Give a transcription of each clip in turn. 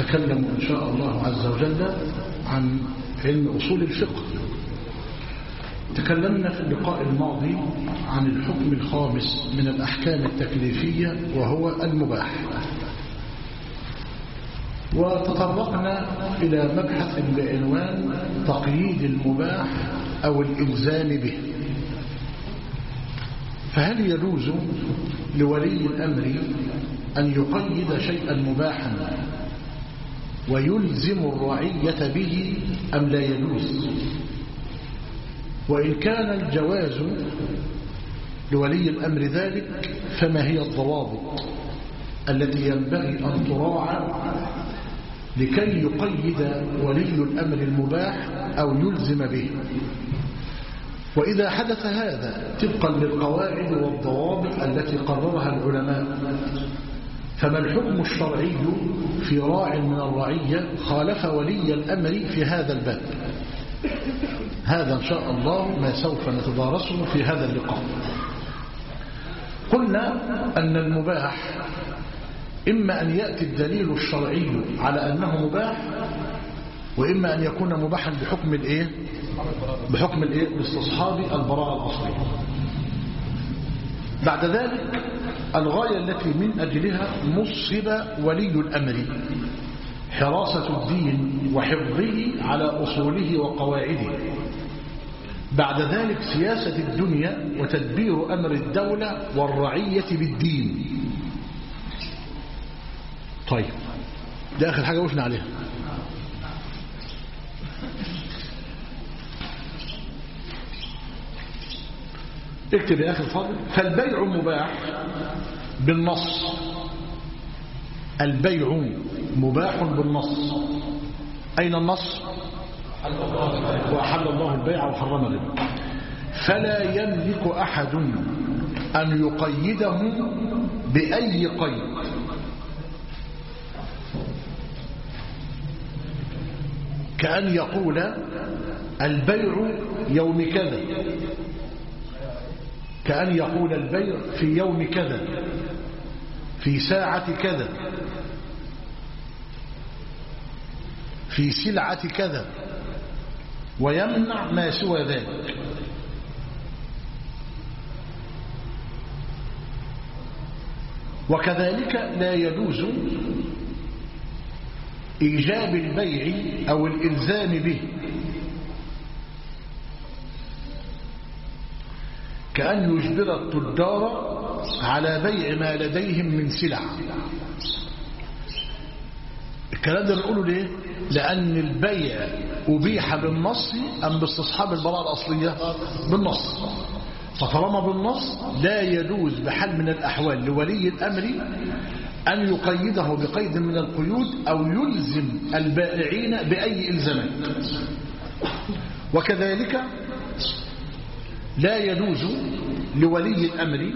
نتكلم إن شاء الله عز وجل عن علم أصول الفقه تكلمنا في اللقاء الماضي عن الحكم الخامس من الأحكام التكليفية وهو المباح وتطرقنا إلى مبحث بعنوان تقييد المباح أو الإلزام به فهل يجوز لولي الأمر أن يقيد شيئا مباحا ويلزم الرعية به أم لا يجوز وإن كان الجواز لولي الأمر ذلك فما هي الضوابط التي ينبغي أن تراعى لكي يقيد ولي الأمر المباح أو يلزم به وإذا حدث هذا طبقا للقواعد والضوابط التي قررها العلماء فما الحكم الشرعي في راع من الرعية خالف ولي الأمر في هذا الباب هذا إن شاء الله ما سوف نتدارسه في هذا اللقاء قلنا أن المباح إما أن يأتي الدليل الشرعي على أنه مباح وإما أن يكون مباحا بحكم الإيه بحكم الإيه باستصحاب البراءة الأصلية بعد ذلك الغاية التي من أجلها نصب ولي الأمر حراسة الدين وحفظه على أصوله وقواعده بعد ذلك سياسة الدنيا وتدبير أمر الدولة والرعية بالدين طيب ده آخر حاجة وقفنا عليها اكتب يا أخي الفضل فالبيع مباح بالنص البيع مباح بالنص أين النص وأحل الله البيع وحرم الربا فلا يملك أحد أن يقيده بأي قيد كأن يقول البيع يوم كذا كأن يقول البيع في يوم كذا في ساعة كذا في سلعة كذا ويمنع ما سوى ذلك وكذلك لا يجوز إيجاب البيع أو الإلزام به كأن يجبر التجار على بيع ما لديهم من سلع الكلام ده بنقوله ليه لأن البيع أبيح بالنص أم باستصحاب البراءة الأصلية بالنص فطالما بالنص لا يجوز بحال من الأحوال لولي الأمر أن يقيده بقيد من القيود أو يلزم البائعين بأي إلزامات وكذلك لا يجوز لولي الأمر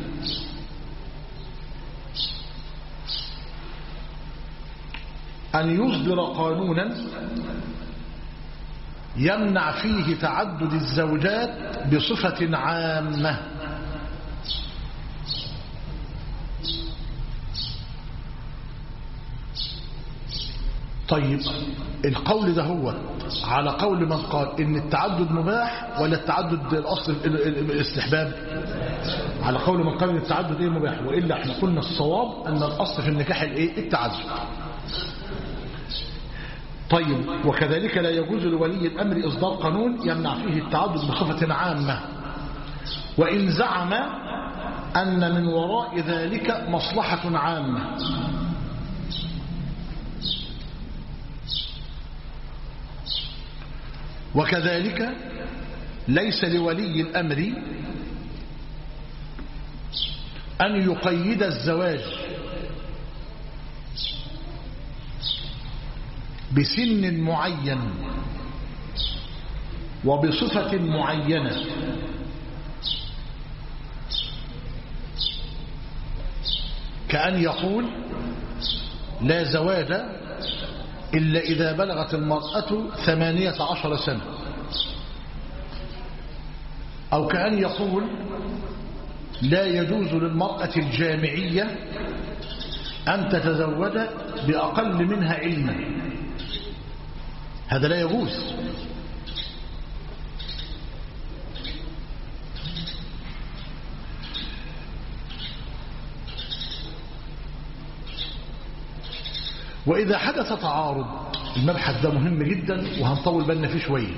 أن يصدر قانونا يمنع فيه تعدد الزوجات بصفة عامة طيب القول ده هو على قول من قال ان التعدد مباح ولا التعدد الاصل الاستحباب على قول من قال ان التعدد ايه مباح والا احنا قلنا الصواب ان الاصل في النكاح الايه التعدد طيب وكذلك لا يجوز لولي الامر اصدار قانون يمنع فيه التعدد بصفه عامه وان زعم ان من وراء ذلك مصلحه عامه وكذلك ليس لولي الأمر أن يقيد الزواج بسن معين وبصفة معينة كأن يقول لا زواج إلا إذا بلغت المرأة ثمانية عشر سنة أو كأن يقول لا يجوز للمرأة الجامعية أن تتزوج بأقل منها علما هذا لا يجوز وإذا حدث تعارض المبحث ده مهم جدا وهنطول بالنا فيه شوية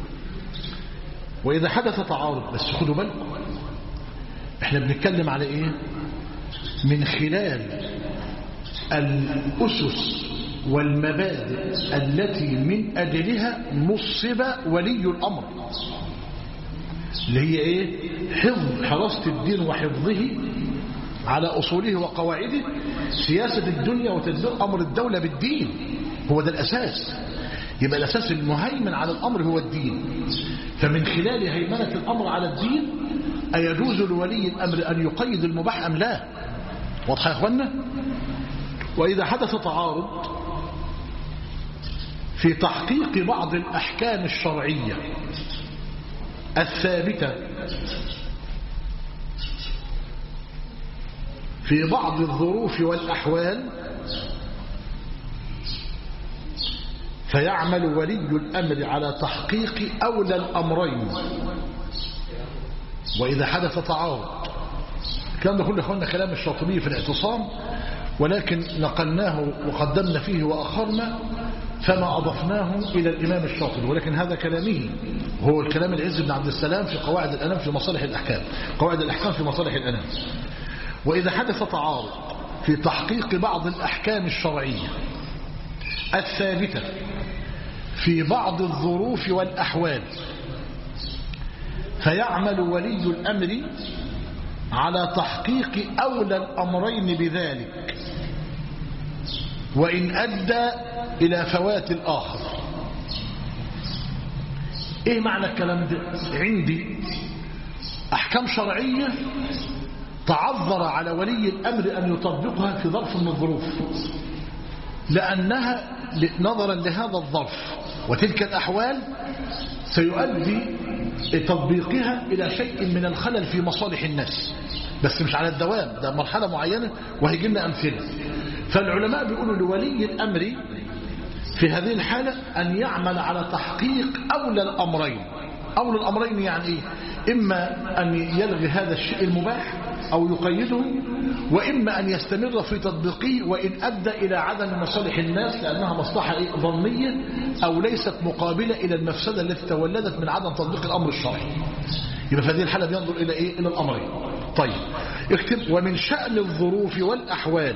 وإذا حدث تعارض بس خدوا بالكم احنا بنتكلم على ايه من خلال الأسس والمبادئ التي من أجلها نصب ولي الأمر اللي هي ايه حفظ حراسة الدين وحفظه على أصوله وقواعده سياسة الدنيا وتدبير أمر الدولة بالدين هو ده الأساس يبقى الأساس المهيمن على الأمر هو الدين فمن خلال هيمنة الأمر على الدين أيجوز لولي الأمر أن يقيد المباح أم لا واضح يا أخوانا وإذا حدث تعارض في تحقيق بعض الأحكام الشرعية الثابتة في بعض الظروف والأحوال فيعمل ولي الأمر على تحقيق أولى الأمرين وإذا حدث تعارض الكلام ده كله أخوانا كلام الشاطبي في الاعتصام ولكن نقلناه وقدمنا فيه وأخرنا فما أضفناه إلى الإمام الشاطبي ولكن هذا كلامه هو الكلام العز بن عبد السلام في قواعد الأنام في مصالح الأحكام قواعد الأحكام في مصالح الأنام وإذا حدث تعارض في تحقيق بعض الأحكام الشرعية الثابتة في بعض الظروف والأحوال فيعمل ولي الأمر على تحقيق أولى الأمرين بذلك وإن أدى إلى فوات الآخر إيه معنى الكلام ده عندي أحكام شرعية تعذر على ولي الأمر أن يطبقها في ظرف من الظروف لأنها نظرا لهذا الظرف وتلك الأحوال سيؤدي تطبيقها إلى شيء من الخلل في مصالح الناس بس مش على الدوام ده مرحلة معينة وهيجي لنا أمثلة فالعلماء بيقولوا لولي الأمر في هذه الحالة أن يعمل على تحقيق أولى الأمرين أولى الأمرين يعني إيه إما أن يلغي هذا الشيء المباح أو يقيده وإما أن يستمر في تطبيقه وإن أدى إلى عدم مصالح الناس لأنها مصلحة إيه؟ ظنية أو ليست مقابلة إلى المفسدة التي تولدت من عدم تطبيق الأمر الشرعي يبقى في هذه الحالة بينظر إلى إيه؟ إلى الأمرين طيب اكتب ومن شأن الظروف والأحوال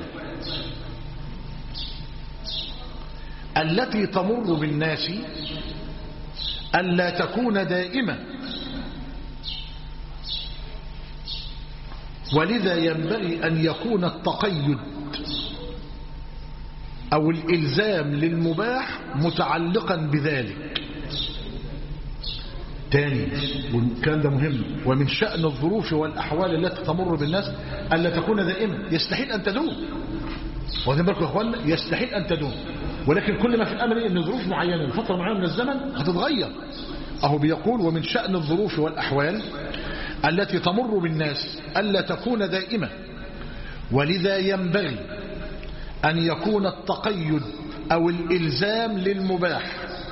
التي تمر بالناس ألا تكون دائمة ولذا ينبغي أن يكون التقيد أو الإلزام للمباح متعلقا بذلك تاني والكلام ده مهم ومن شأن الظروف والأحوال التي تمر بالناس ألا تكون دائما يستحيل أن تدوم واخدين بالكم يا اخوانا يستحيل أن تدوم ولكن كل ما في الأمر أن ظروف معينة لفترة معينة من الزمن هتتغير أهو بيقول ومن شأن الظروف والأحوال التي تمر بالناس ألا تكون دائمة ولذا ينبغي أن يكون التقيد أو الإلزام للمباح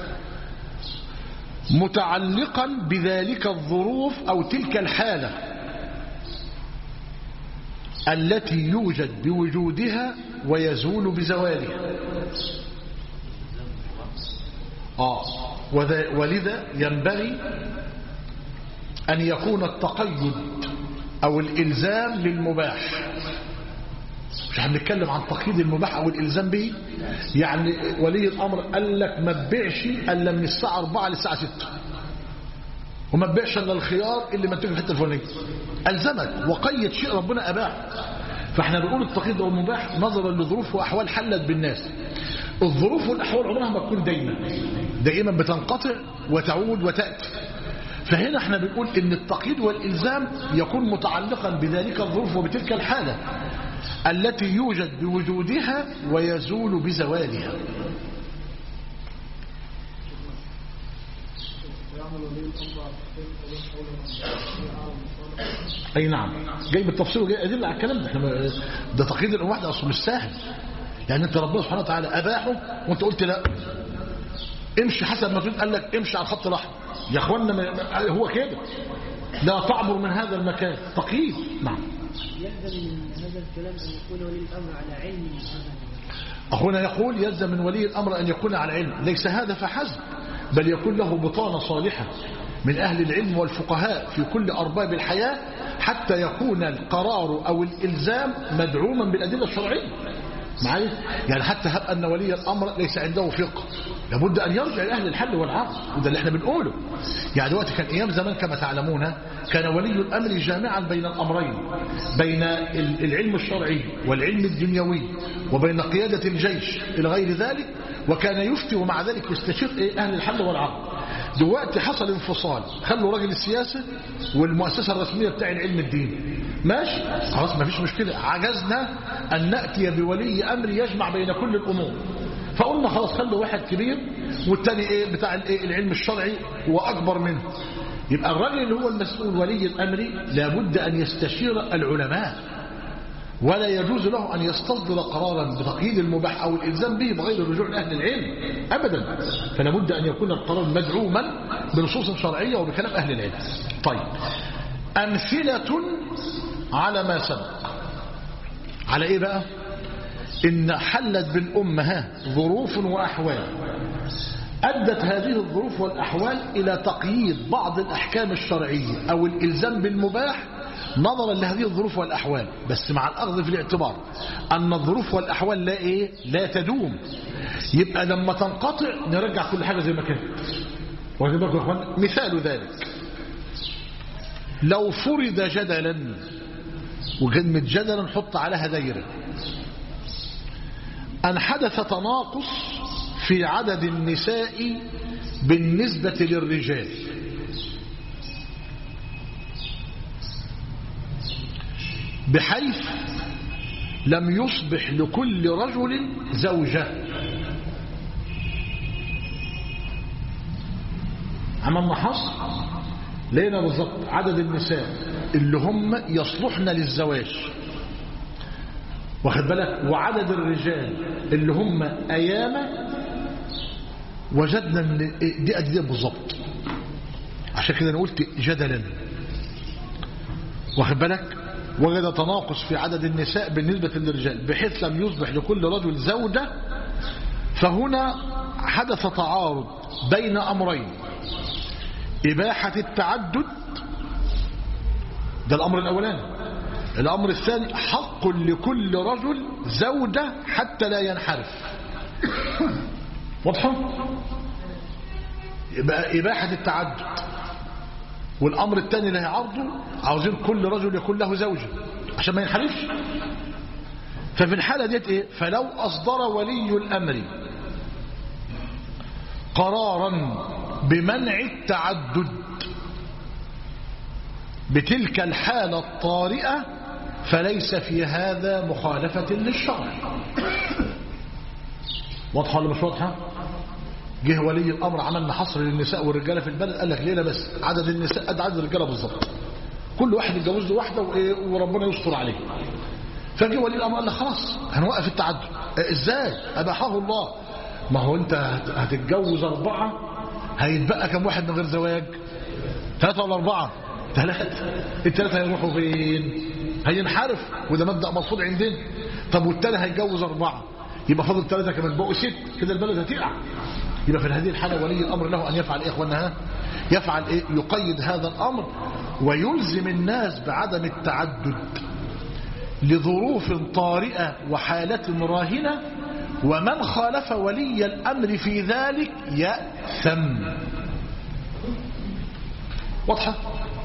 متعلقا بذلك الظروف أو تلك الحالة التي يوجد بوجودها ويزول بزوالها آه ولذا ينبغي أن يكون التقيد أو الإلزام للمباح مش هنتكلم عن تقييد المباح أو الإلزام به يعني ولي الأمر قال لك ما تبيعش إلا من الساعة 4 للساعة 6 وما تبيعش إلا الخيار اللي منتجه في الحته الفلانيه ألزمك وقيد شيء ربنا أباح فاحنا بنقول التقييد والمباح نظرا لظروف وأحوال حلت بالناس الظروف والأحوال عمرها ما تكون دايما دائما بتنقطع وتعود وتأتي فهنا احنا بنقول ان التقييد والإلزام يكون متعلقا بذلك الظروف وبتلك الحالة التي يوجد بوجودها ويزول بزوالها اي نعم جاي بالتفصيل وجاي ادله على الكلام ده احنا ما- ده تقييد الامه واحده اصله مش سهل يعني انت ربنا سبحانه وتعالى اباحه وانت قلت لا امشي حسب ما تريد قال لك امشي على الخط الاحمر يا اخوانا ما- ما- هو كده لا تعبر من هذا المكان تقييد نعم يلزم من هذا الكلام أن يكون ولي الأمر على علم من هذا أخونا يقول يلزم من ولي الأمر أن يكون على علم ليس هذا فحسب بل يكون له بطانة صالحة من أهل العلم والفقهاء في كل أرباب الحياة حتى يكون القرار أو الإلزام مدعوما بالأدلة الشرعية معايا يعني حتى هب أن ولي الأمر ليس عنده فقه لابد أن يرجع لأهل الحل والعقد وده اللي احنا بنقوله يعني دلوقتي كان أيام زمان كما تعلمون كان ولي الأمر جامعا بين الأمرين بين ال- العلم الشرعي والعلم الدنيوي وبين قيادة الجيش إلى غير ذلك وكان يفتي ومع ذلك يستشير إيه أهل الحل والعقد دلوقتي حصل انفصال خلوا راجل السياسة والمؤسسة الرسمية بتاع العلم الديني ماشي خلاص ما فيش مشكلة عجزنا أن نأتي بولي أمر يجمع بين كل الأمور فقلنا خلاص خلوا واحد كبير والتاني ايه بتاع الايه العلم الشرعي واكبر منه يبقى الراجل اللي هو المسؤول ولي الامر لابد ان يستشير العلماء ولا يجوز له أن يستصدر قرارا بتقييد المباح أو الإلزام به بغير الرجوع لأهل العلم أبدا فلا بد أن يكون القرار مدعوما بنصوص شرعية وبكلام أهل العلم طيب أمثلة على ما سبق على إيه بقى إن حلت بالأمة ها ظروف وأحوال أدت هذه الظروف والأحوال إلى تقييد بعض الأحكام الشرعية أو الإلزام بالمباح نظرا لهذه الظروف والأحوال بس مع الأخذ في الاعتبار أن الظروف والأحوال لا إيه لا تدوم يبقى لما تنقطع نرجع كل حاجة زي ما كانت واخدين بالكم يا اخوان مثال ذلك لو فرض جدلا وكلمة جدلا نحط عليها دايرة أن حدث تناقص في عدد النساء بالنسبة للرجال بحيث لم يصبح لكل رجل زوجة عملنا حصر لقينا بالظبط عدد النساء اللي هم يصلحن للزواج واخد بالك وعدد الرجال اللي هم أياما وجدنا ان دي قد دي بالظبط عشان كده انا قلت جدلا واخد بالك وجد تناقص في عدد النساء بالنسبة للرجال بحيث لم يصبح لكل رجل زوجة فهنا حدث تعارض بين أمرين إباحة التعدد ده الأمر الأولاني الأمر الثاني حق لكل رجل زوجة حتى لا ينحرف واضحة يبقى إباحة التعدد والأمر الثاني اللي هيعرضه عاوزين كل رجل يكون له زوجة عشان ما ينحرفش ففي الحالة ديت إيه فلو أصدر ولي الأمر قرارا بمنع التعدد بتلك الحالة الطارئة فليس في هذا مخالفة للشرع واضحة ولا مش واضحة جه ولي الأمر عملنا حصر للنساء والرجالة في البلد قال لك ليه لا بس عدد النساء قد عدد الرجالة بالظبط كل واحد يتجوز له واحدة وإيه وربنا يستر عليه فجه ولي الأمر قال لك خلاص هنوقف التعدد إيه ازاي أباحه الله ما هو انت هتتجوز أربعة هيتبقى كم واحد من غير زواج ثلاثة ولا أربعة ثلاثة الثلاثة هيروحوا فين هينحرف وده مبدأ مرفوض عندنا طب والتاني هيتجوز أربعة يبقى فاضل ثلاثة كمان بقوا ست كده البلد هتقع يبقى في هذه الحالة ولي الأمر له أن يفعل إيه إخوانها يفعل إيه يقيد هذا الأمر ويلزم الناس بعدم التعدد لظروف طارئة وحالة راهنة ومن خالف ولي الأمر في ذلك يأثم واضحة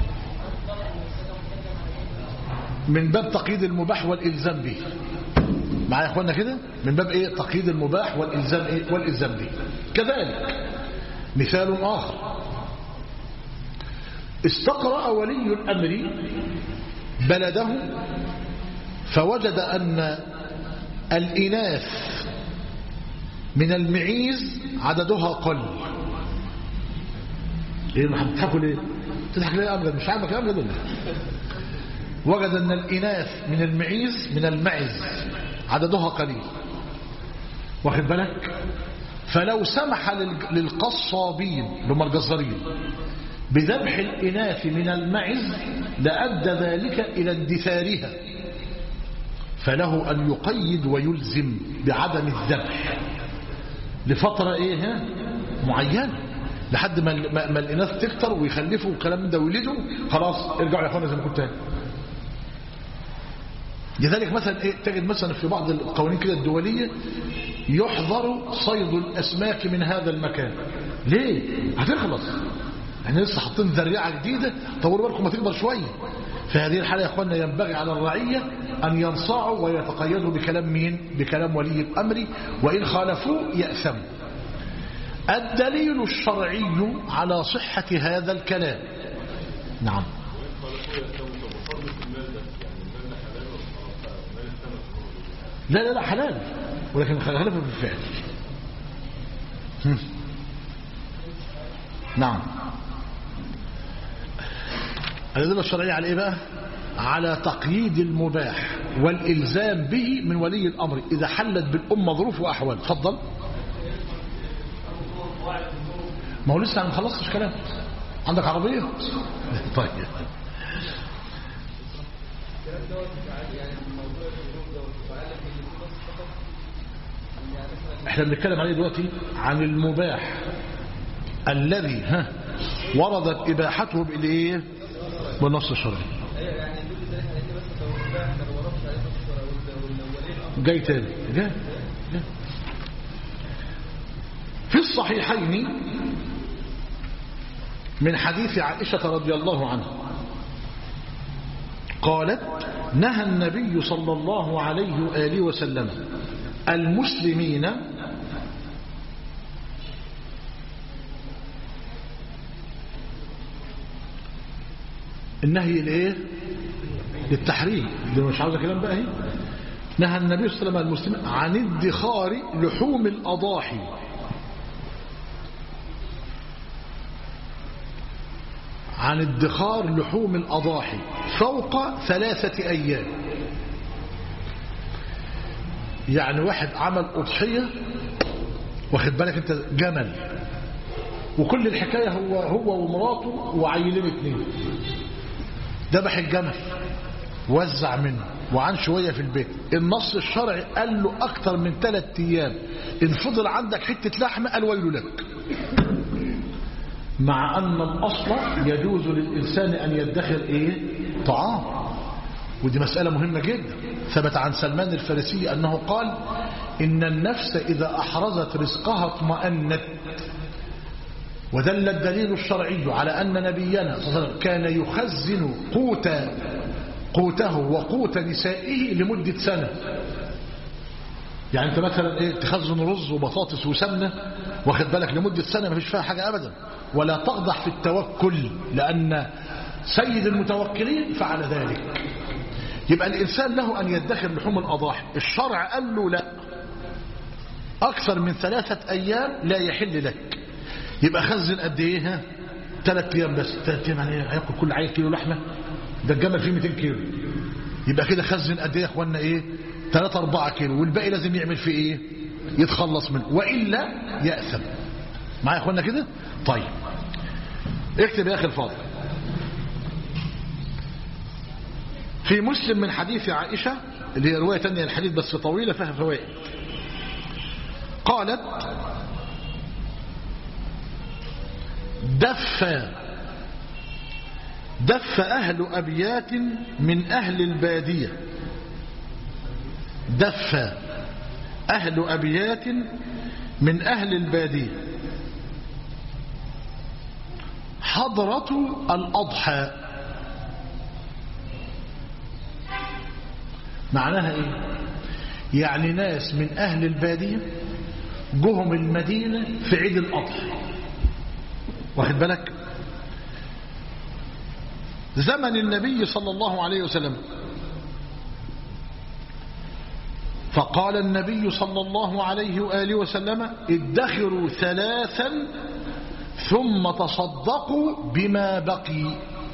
من باب تقييد المباح والإلزام به معايا يا اخوانا كده من باب ايه تقييد المباح والإلزام ايه والإلزام به كذلك مثال آخر استقرأ ولي الأمر بلده فوجد أن الإناث من المعيز عددها قل ايه ما بتضحكوا ليه تضحك ليه يا امجد مش عاجبك يا امجد ولا وجد ان الاناث من المعيز من المعز عددها قليل واخد بالك فلو سمح لل- للقصابين اللي هم الجزارين بذبح الإناث من المعز لأدى ذلك إلى اندثارها فله أن يقيد ويلزم بعدم الذبح لفترة إيه ها؟ معينة لحد ما, ما, ما الإناث تكتر ويخلفوا والكلام ده ويولدوا خلاص ارجعوا يا أخوانا زي ما كنت تاني لذلك مثلا إيه تجد مثلا في بعض القوانين كده الدولية يحظر صيد الأسماك من هذا المكان ليه؟ هتخلص احنا لسه حاطين ذريعة جديدة طوروا بالكم ما تكبر شوية في هذه الحالة يا اخوانا ينبغي على الرعية أن ينصاعوا ويتقيدوا بكلام مين؟ بكلام ولي الأمر وإن خالفوه يأثموا الدليل الشرعي على صحة هذا الكلام نعم لا لا لا حلال ولكن خلفه بالفعل هم. نعم الأدلة الشرعية على إيه بقى على تقييد المباح والإلزام به من ولي الأمر إذا حلت بالأمة ظروف وأحوال تفضل ما هو لسه ما خلصتش كلام عندك عربية طيب احنا بنتكلم عليه دلوقتي عن المباح الذي ها وردت إباحته بالإيه بالنص الشرعي جاي تاني جاي جاي في الصحيحين من حديث عائشة رضي الله عنها قالت نهى النبي صلى الله عليه وآله وسلم المسلمين النهي الايه للتحريم دي مش عاوزه كلام بقى اهي نهى النبي صلى الله عليه وسلم المسلمين عن ادخار لحوم الاضاحي عن ادخار لحوم الاضاحي فوق ثلاثه ايام يعني واحد عمل اضحيه واخد بالك انت جمل وكل الحكايه هو هو ومراته وعيلين اتنين ذبح الجمل وزع منه وعن شوية في البيت النص الشرعي قال له أكتر من ثلاثة أيام إن فضل عندك حتة لحمة قال ويل لك مع أن الأصل يجوز للإنسان أن يدخر إيه طعام ودي مسألة مهمة جدا ثبت عن سلمان الفارسي أنه قال إن النفس إذا أحرزت رزقها اطمأنت ودل الدليل الشرعي على أن نبينا صلى الله عليه وسلم كان يخزن قوت قوته وقوت نسائه لمدة سنة يعني انت مثلا ايه تخزن رز وبطاطس وسمنة واخد بالك لمدة سنة ما فيش فيها حاجة ابدا ولا تقضح في التوكل لان سيد المتوكلين فعل ذلك يبقى الانسان له ان يدخر لحوم الاضاحي الشرع قال له لا اكثر من ثلاثة ايام لا يحل لك يبقى خزن قد ايه ها ثلاث ايام بس ثلاث ايام يعني هياكل كل عيل كيلو لحمه ده الجمل فيه 200 كيلو يبقى كده خزن قد ايه يا اخوانا ايه 3 4 كيلو والباقي لازم يعمل فيه ايه يتخلص منه والا ياثم معايا يا اخوانا كده طيب اكتب يا اخي الفاضل في مسلم من حديث عائشه اللي هي روايه ثانيه الحديث بس طويله فيها فوائد قالت دف دف أهل أبيات من أهل البادية دف أهل أبيات من أهل البادية حضرة الأضحى معناها إيه يعني ناس من أهل البادية جهم المدينة في عيد الأضحى واخد بالك زمن النبي صلى الله عليه وسلم فقال النبي صلى الله عليه وآله وسلم ادخروا ثلاثا ثم تصدقوا بما بقي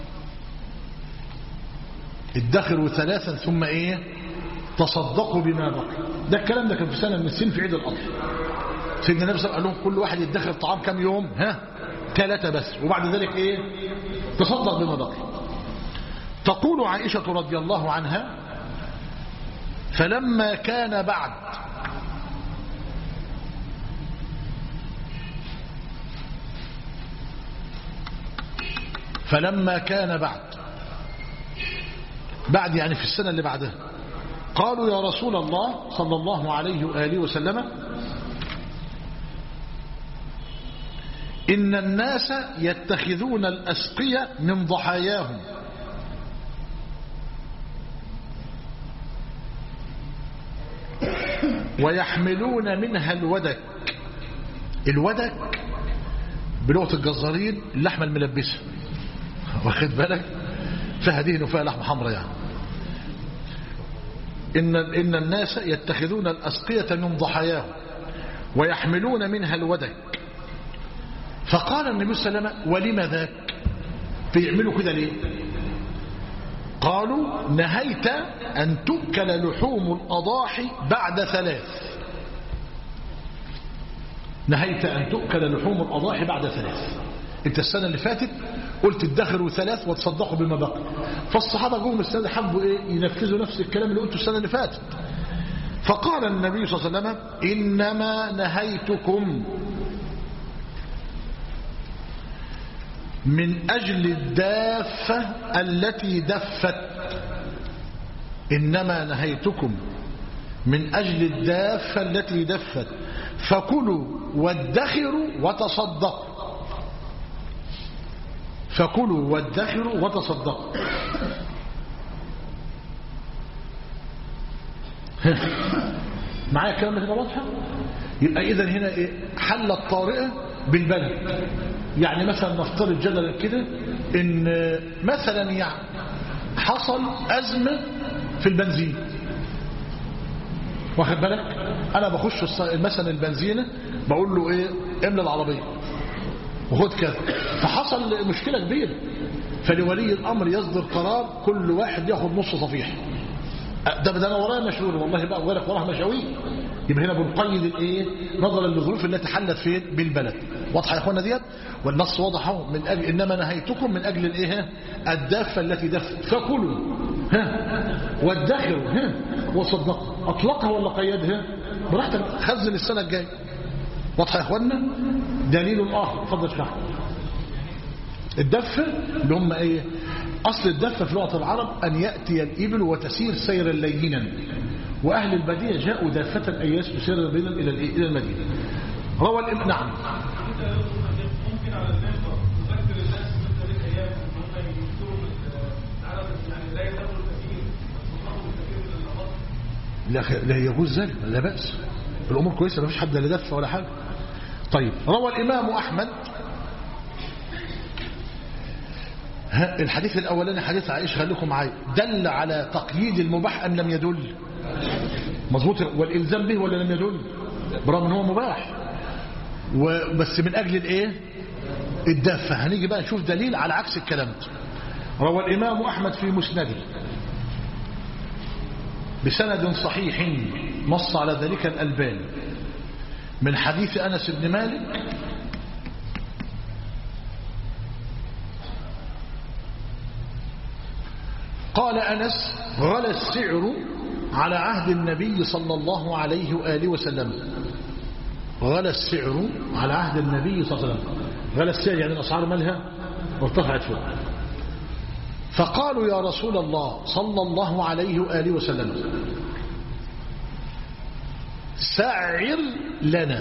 ادخروا ثلاثا ثم ايه تصدقوا بما بقي ده الكلام ده كان في سنة من السن في عيد الأضحى سيدنا النبي صلى الله عليه وسلم قال لهم كل واحد يدخر طعام كم يوم ها ثلاثة بس وبعد ذلك ايه تصدق بما بقي تقول عائشة رضي الله عنها فلما كان بعد فلما كان بعد بعد يعني في السنة اللي بعدها قالوا يا رسول الله صلى الله عليه وآله وسلم إن الناس يتخذون الأسقية من ضحاياهم ويحملون منها الودك الودك بلغة الجزارين اللحمة الملبسة واخد بالك فيها دهن وفيها لحمة حمراء يعني إن, إن الناس يتخذون الأسقية من ضحاياهم ويحملون منها الودك فقال النبي صلى الله عليه وسلم ولم ذاك فيعملوا كده ليه قالوا نهيت أن تؤكل لحوم الأضاحي بعد ثلاث نهيت أن تؤكل لحوم الأضاحي بعد ثلاث انت السنة اللي فاتت قلت ادخروا ثلاث وتصدقوا بما بقي فالصحابة جم السنة حبوا ايه ينفذوا نفس الكلام اللي قلته السنة اللي فاتت فقال النبي صلى الله عليه وسلم إنما نهيتكم من أجل الدافة التي دفت إنما نهيتكم من أجل الدافة التي دفت فكلوا وادخروا وتصدقوا فكلوا وادخروا وتصدقوا معايا الكلام ده تبقى واضحه يبقى اذا هنا ايه حل الطارئه بالبلد يعني مثلا نفترض جدلا كده ان مثلا يعني حصل ازمه في البنزين واخد بالك انا بخش مثلا البنزينه بقول له ايه املى العربيه وخد كذا فحصل مشكله كبيره فلولي الامر يصدر قرار كل واحد ياخد نص صفيح ده ده انا ورايا مشهور والله بقى غيرك وراها مشاوير يبقى هنا بنقيد الايه نظرا للظروف التي حلت فين بالبلد واضحه يا اخوانا ديت والنص واضح اهو من اجل انما نهيتكم من اجل الايه الدافه التي دفت فكلوا ها وادخروا ها وصدقوا اطلقها ولا قيدها براحتك خزن السنه الجايه واضحه يا اخوانا دليل اخر اتفضل اشرح الدفه اللي هم ايه اصل الدفه في لغه العرب ان ياتي الابل وتسير سيرا لينا واهل الباديه جاءوا دافه اي يسير سيرا لينا الى الى المدينه روى الإمام نعم ممكن على المنبر نذكر الناس من ثلاث ايام ان هم يكتبوا العدد يعني لا يدخلوا الكثير ويصنعوا الكثير من النقاط لا, لا يجوز ذلك لا بأس الأمور كويسة ما فيش حد لا دفع ولا حاجة طيب روى الإمام أحمد ها الحديث الأولاني حديث عائشة خليكم معايا دل على تقييد المباح أم لم يدل مظبوط والإلزام به ولا لم يدل برغم ان هو مباح وبس من أجل الإيه الدافة هنيجي بقى نشوف دليل على عكس الكلام ده روى الإمام أحمد في مسنده بسند صحيح نص على ذلك الألباني من حديث أنس بن مالك قال أنس غلى السعر على عهد النبي صلى الله عليه وآله وسلم غلى السعر على عهد النبي صلى الله عليه وسلم غلى السعر يعني الأسعار مالها وارتفعت فوق فقالوا يا رسول الله صلى الله عليه وآله وسلم سعر لنا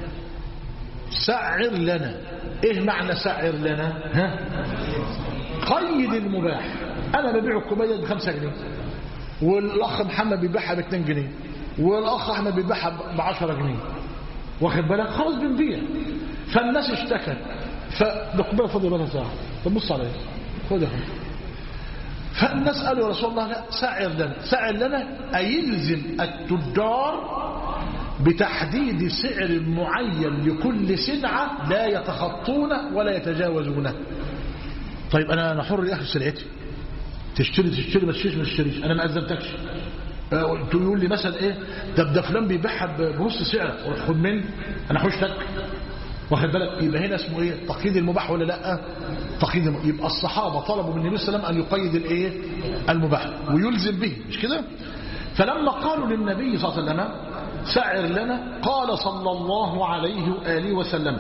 سعر لنا ايه معنى سعر لنا ها قيد المباح انا ببيع الكوبايه بخمسة جنيه والاخ محمد بيبيعها باتنين جنيه والاخ احمد بيبيعها بعشرة جنيه واخد بالك خلاص بنبيع فالناس اشتكت فالكوبايه فاضيه بقى ساعه طب بص عليا خد يا اخويا فالناس قالوا يا رسول الله لا سعر لنا سعر لنا أيلزم التجار بتحديد سعر معين لكل سلعة لا يتخطونه ولا يتجاوزونه طيب أنا أنا حر يا أخي في سلعتي تشتري تشتري ما تشتريش ما تشتريش أنا ما أذنتكش آه، تقول لي مثلا إيه ده ده فلان بيبيعها بنص سعر روح خد مني أنا حوشتك واخد بالك يبقى هنا اسمه ايه تقييد المباح ولا لا تقييد الم... يبقى الصحابه طلبوا من النبي صلى الله عليه وسلم ان يقيد الايه المباح ويلزم به مش كده فلما قالوا للنبي صلى الله عليه وسلم سعر لنا قال صلى الله عليه واله وسلم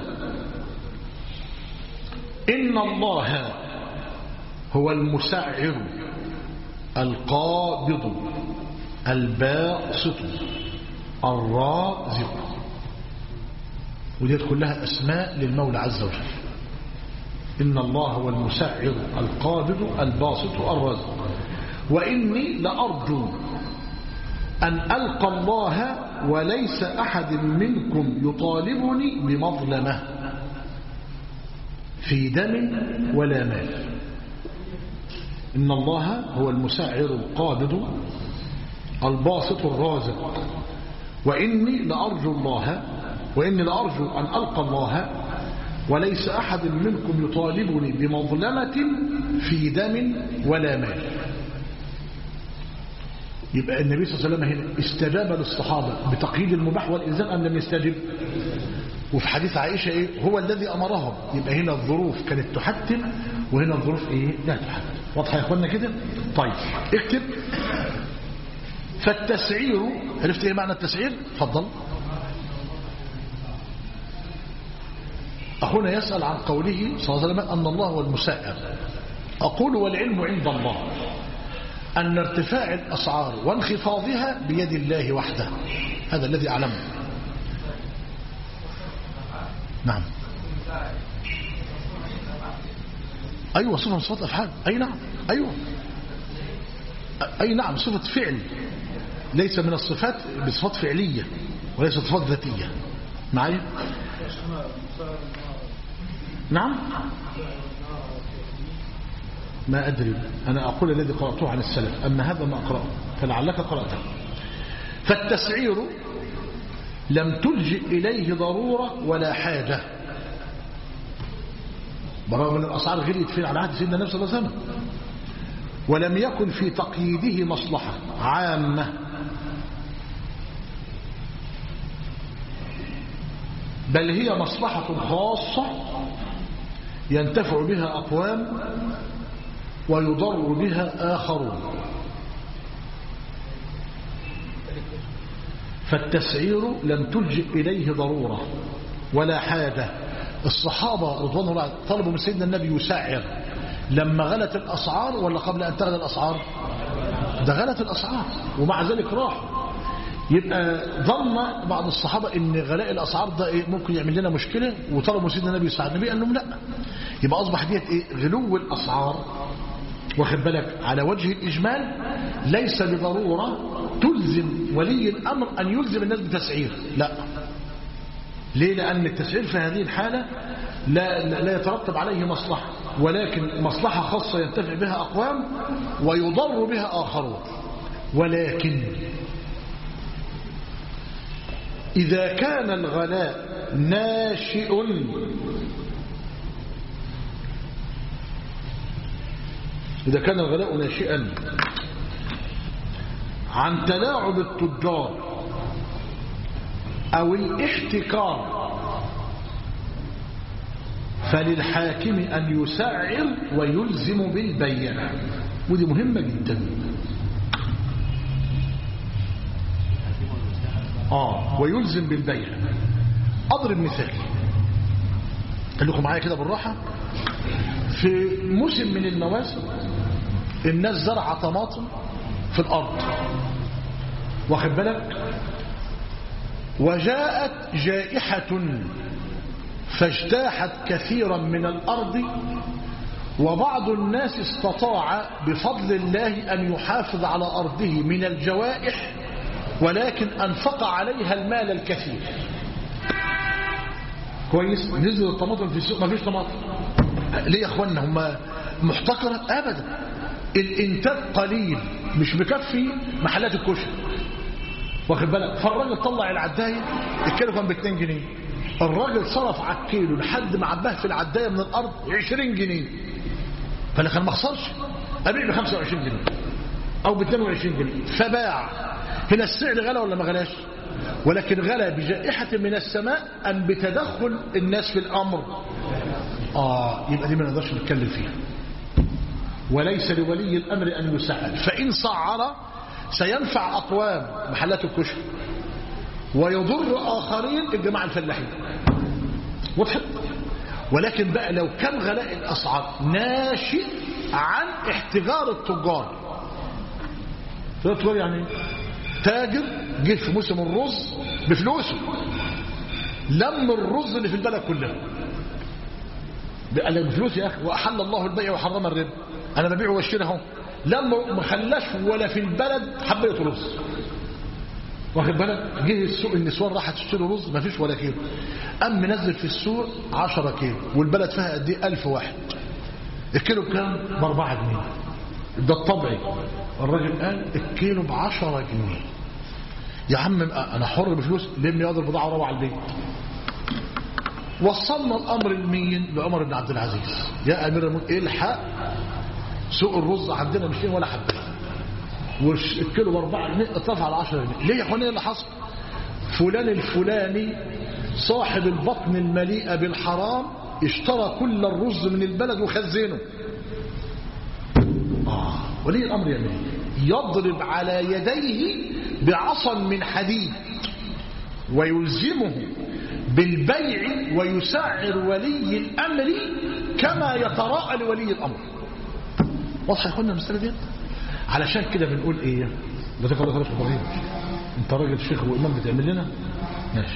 ان الله هو المسعر القابض الباسط الرازق وديت كلها أسماء للمولى عز وجل إن الله هو المسعر القابض الباسط الرازق وإني لأرجو أن ألقى الله وليس أحد منكم يطالبني بمظلمة في دم ولا مال إن الله هو المسعر القابض الباسط الرازق وإني لأرجو الله وإني لأرجو أن ألقى الله وليس أحد منكم يطالبني بمظلمة في دم ولا مال يبقى النبي صلى الله عليه وسلم هنا استجاب للصحابة بتقييد المباح والإلزام أم لم يستجب وفي حديث عائشة إيه هو الذي أمرهم يبقى هنا الظروف كانت تحتم وهنا الظروف إيه لا تحتم واضحة يا أخوانا كده طيب اكتب فالتسعير عرفت إيه معنى التسعير تفضل أخونا يسأل عن قوله صلى الله عليه وسلم أن الله هو المسائر أقول والعلم عند الله أن ارتفاع الأسعار وانخفاضها بيد الله وحده هذا الذي أعلمه نعم أيوة صفة من صفات أفعال أي نعم أيوة أي نعم صفة فعل ليس من الصفات بصفات فعلية وليس صفات ذاتية معي نعم ما أدري أنا أقول الذي قرأته عن السلف أما هذا ما أقرأه فلعلك قرأته فالتسعير لم تلجئ إليه ضرورة ولا حاجة برغم أن الأسعار غليت فين على عهد سيدنا النبي صلى الله عليه وسلم ولم يكن في تقييده مصلحة عامة بل هي مصلحة خاصة ينتفع بها أقوام ويضر بها آخرون فالتسعير لم تلجئ إليه ضرورة ولا حاجة الصحابة رضوان الله طلبوا من سيدنا النبي يسعر لما غلت الأسعار ولا قبل أن تغلى الأسعار ده غلت الأسعار ومع ذلك راحوا يبقى ظن بعض الصحابة ان غلاء الأسعار ده إيه ممكن يعمل لنا مشكلة وطلبوا سيدنا النبي يساعد النبي قال لهم لا يبقى أصبح ديت إيه غلو الأسعار واخد بالك على وجه الإجمال ليس بضرورة تلزم ولي الأمر أن يلزم الناس بتسعير لا ليه لأن التسعير في هذه الحالة لا, لا يترتب عليه مصلحة ولكن مصلحة خاصة ينتفع بها أقوام ويضر بها آخرون ولكن إذا كان الغلاء ناشئ إذا كان الغلاء ناشئا عن تلاعب التجار أو الاحتكار فللحاكم أن يسعر ويلزم بالبيع ودي مهمة جدا آه ويلزم بالبيع أضرب مثال خليكم معايا كده بالراحة في موسم من المواسم الناس زرع طماطم في الأرض واخد بالك وجاءت جائحة فاجتاحت كثيرا من الأرض وبعض الناس استطاع بفضل الله أن يحافظ على أرضه من الجوائح ولكن أنفق عليها المال الكثير كويس نزل الطماطم في السوق ما فيش طماطم ليه يا اخوانا هم محتكرة ابدا الانتاج قليل مش مكفي محلات الكشري واخد بالك فالراجل طلع العدايه الكيلو كان ب 2 جنيه الراجل صرف على الكيلو لحد ما عباه في العدايه من الارض 20 جنيه فانا كان ما اخسرش ابيع ب 25 جنيه او ب 22 جنيه فباع هنا السعر غلى ولا ما غلاش ولكن غلى بجائحة من السماء أم بتدخل الناس في الأمر آه يبقى دي ما نقدرش نتكلم فيها وليس لولي الأمر أن يسعر فإن سعر سينفع أقوام محلات الكشك ويضر آخرين الجماعة الفلاحين وضحت ولكن بقى لو كان غلاء الأسعار ناشئ عن احتجار التجار التجار يعني تاجر جه في موسم الرز بفلوسه لم الرز اللي في البلد كلها قال لك بفلوس يا اخي واحل الله البيع وحرم الربا انا ببيع واشتري اهو لما ما خلاش ولا في البلد حبه رز واخد بالك جه السوق النسوان راحت تشتري رز ما فيش ولا كيلو قام منزل في السوق 10 كيلو والبلد فيها قد ايه 1000 واحد الكيلو بكام ب 4 جنيه ده الطبيعي الراجل قال الكيلو ب 10 جنيه يا عم انا حر بفلوس لم ياخد البضاعه وروح على البيت وصلنا الامر لمين لعمر بن عبد العزيز يا امير المؤمنين الحق سوق الرز عندنا مش ولا حبه والكيلو ب 4 جنيه اترفع على 10 جنيه ليه يا اخواني اللي حصل فلان الفلاني صاحب البطن المليئه بالحرام اشترى كل الرز من البلد وخزنه آه. ولي الامر يعمل يضرب على يديه بعصا من حديد ويلزمه بالبيع ويسعر ولي الامر كما يتراءى لولي الامر واضح يا اخوانا المساله دي علشان كده بنقول ايه جزاك الله خير يا ابراهيم انت راجل شيخ وامام بتعمل لنا ماشي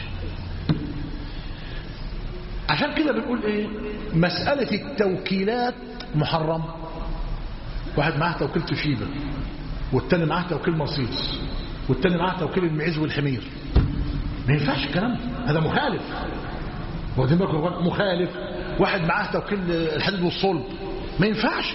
عشان كده بنقول ايه مساله التوكيلات محرمه واحد معاه توكيل توشيبا والتاني معاه توكيل مرسيدس والتاني معاه توكيل المعيز والحمير ما ينفعش الكلام ده هذا مخالف واخدين بالكم مخالف واحد معاه توكيل الحديد والصلب ما ينفعش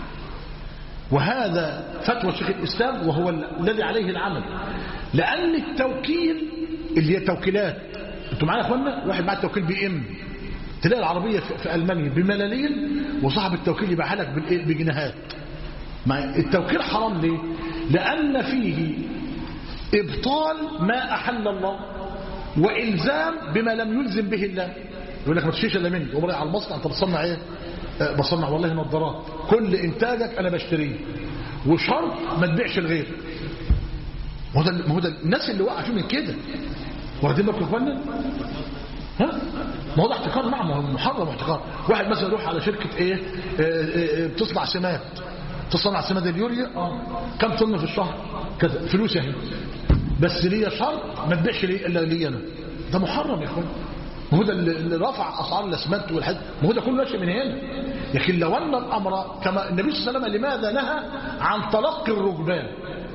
وهذا فتوى شيخ الإسلام وهو الذي عليه العمل لأن التوكيل اللي هي توكيلات انتوا معايا يا اخوانا واحد معاه توكيل بي ام تلاقي العربية في ألمانيا بملالين وصاحب التوكيل يبيعها لك بجنيهات التوكيل حرام ليه لأن فيه إبطال ما أحل الله وإلزام بما لم يلزم به الله يقول لك ما تشيش إلا مني وبرأي على المصنع أنت بتصنع إيه أه بصنع والله نظارات كل إنتاجك أنا بشتريه وشرط ما تبيعش الغير ما هو ده ما هو ده الناس اللي وقع فيه من كده واخدين بالكم يا اخوانا ها ما هو ده احتكار نعم هو محرم احتكار واحد مثلا يروح على شركه ايه اه اه اه بتصنع سمات تصنع سماد اليوريا اه كم طن في الشهر كذا فلوس اهي بس ليا شرط ما تبيعش لي الا لي انا ده محرم يا اخوان ما هو ده اللي رفع اسعار الاسمنت والحد ما هو ده كله ماشي من هنا لكن لو ان الامر كما النبي صلى الله عليه وسلم لماذا نهى عن تلقي الركبان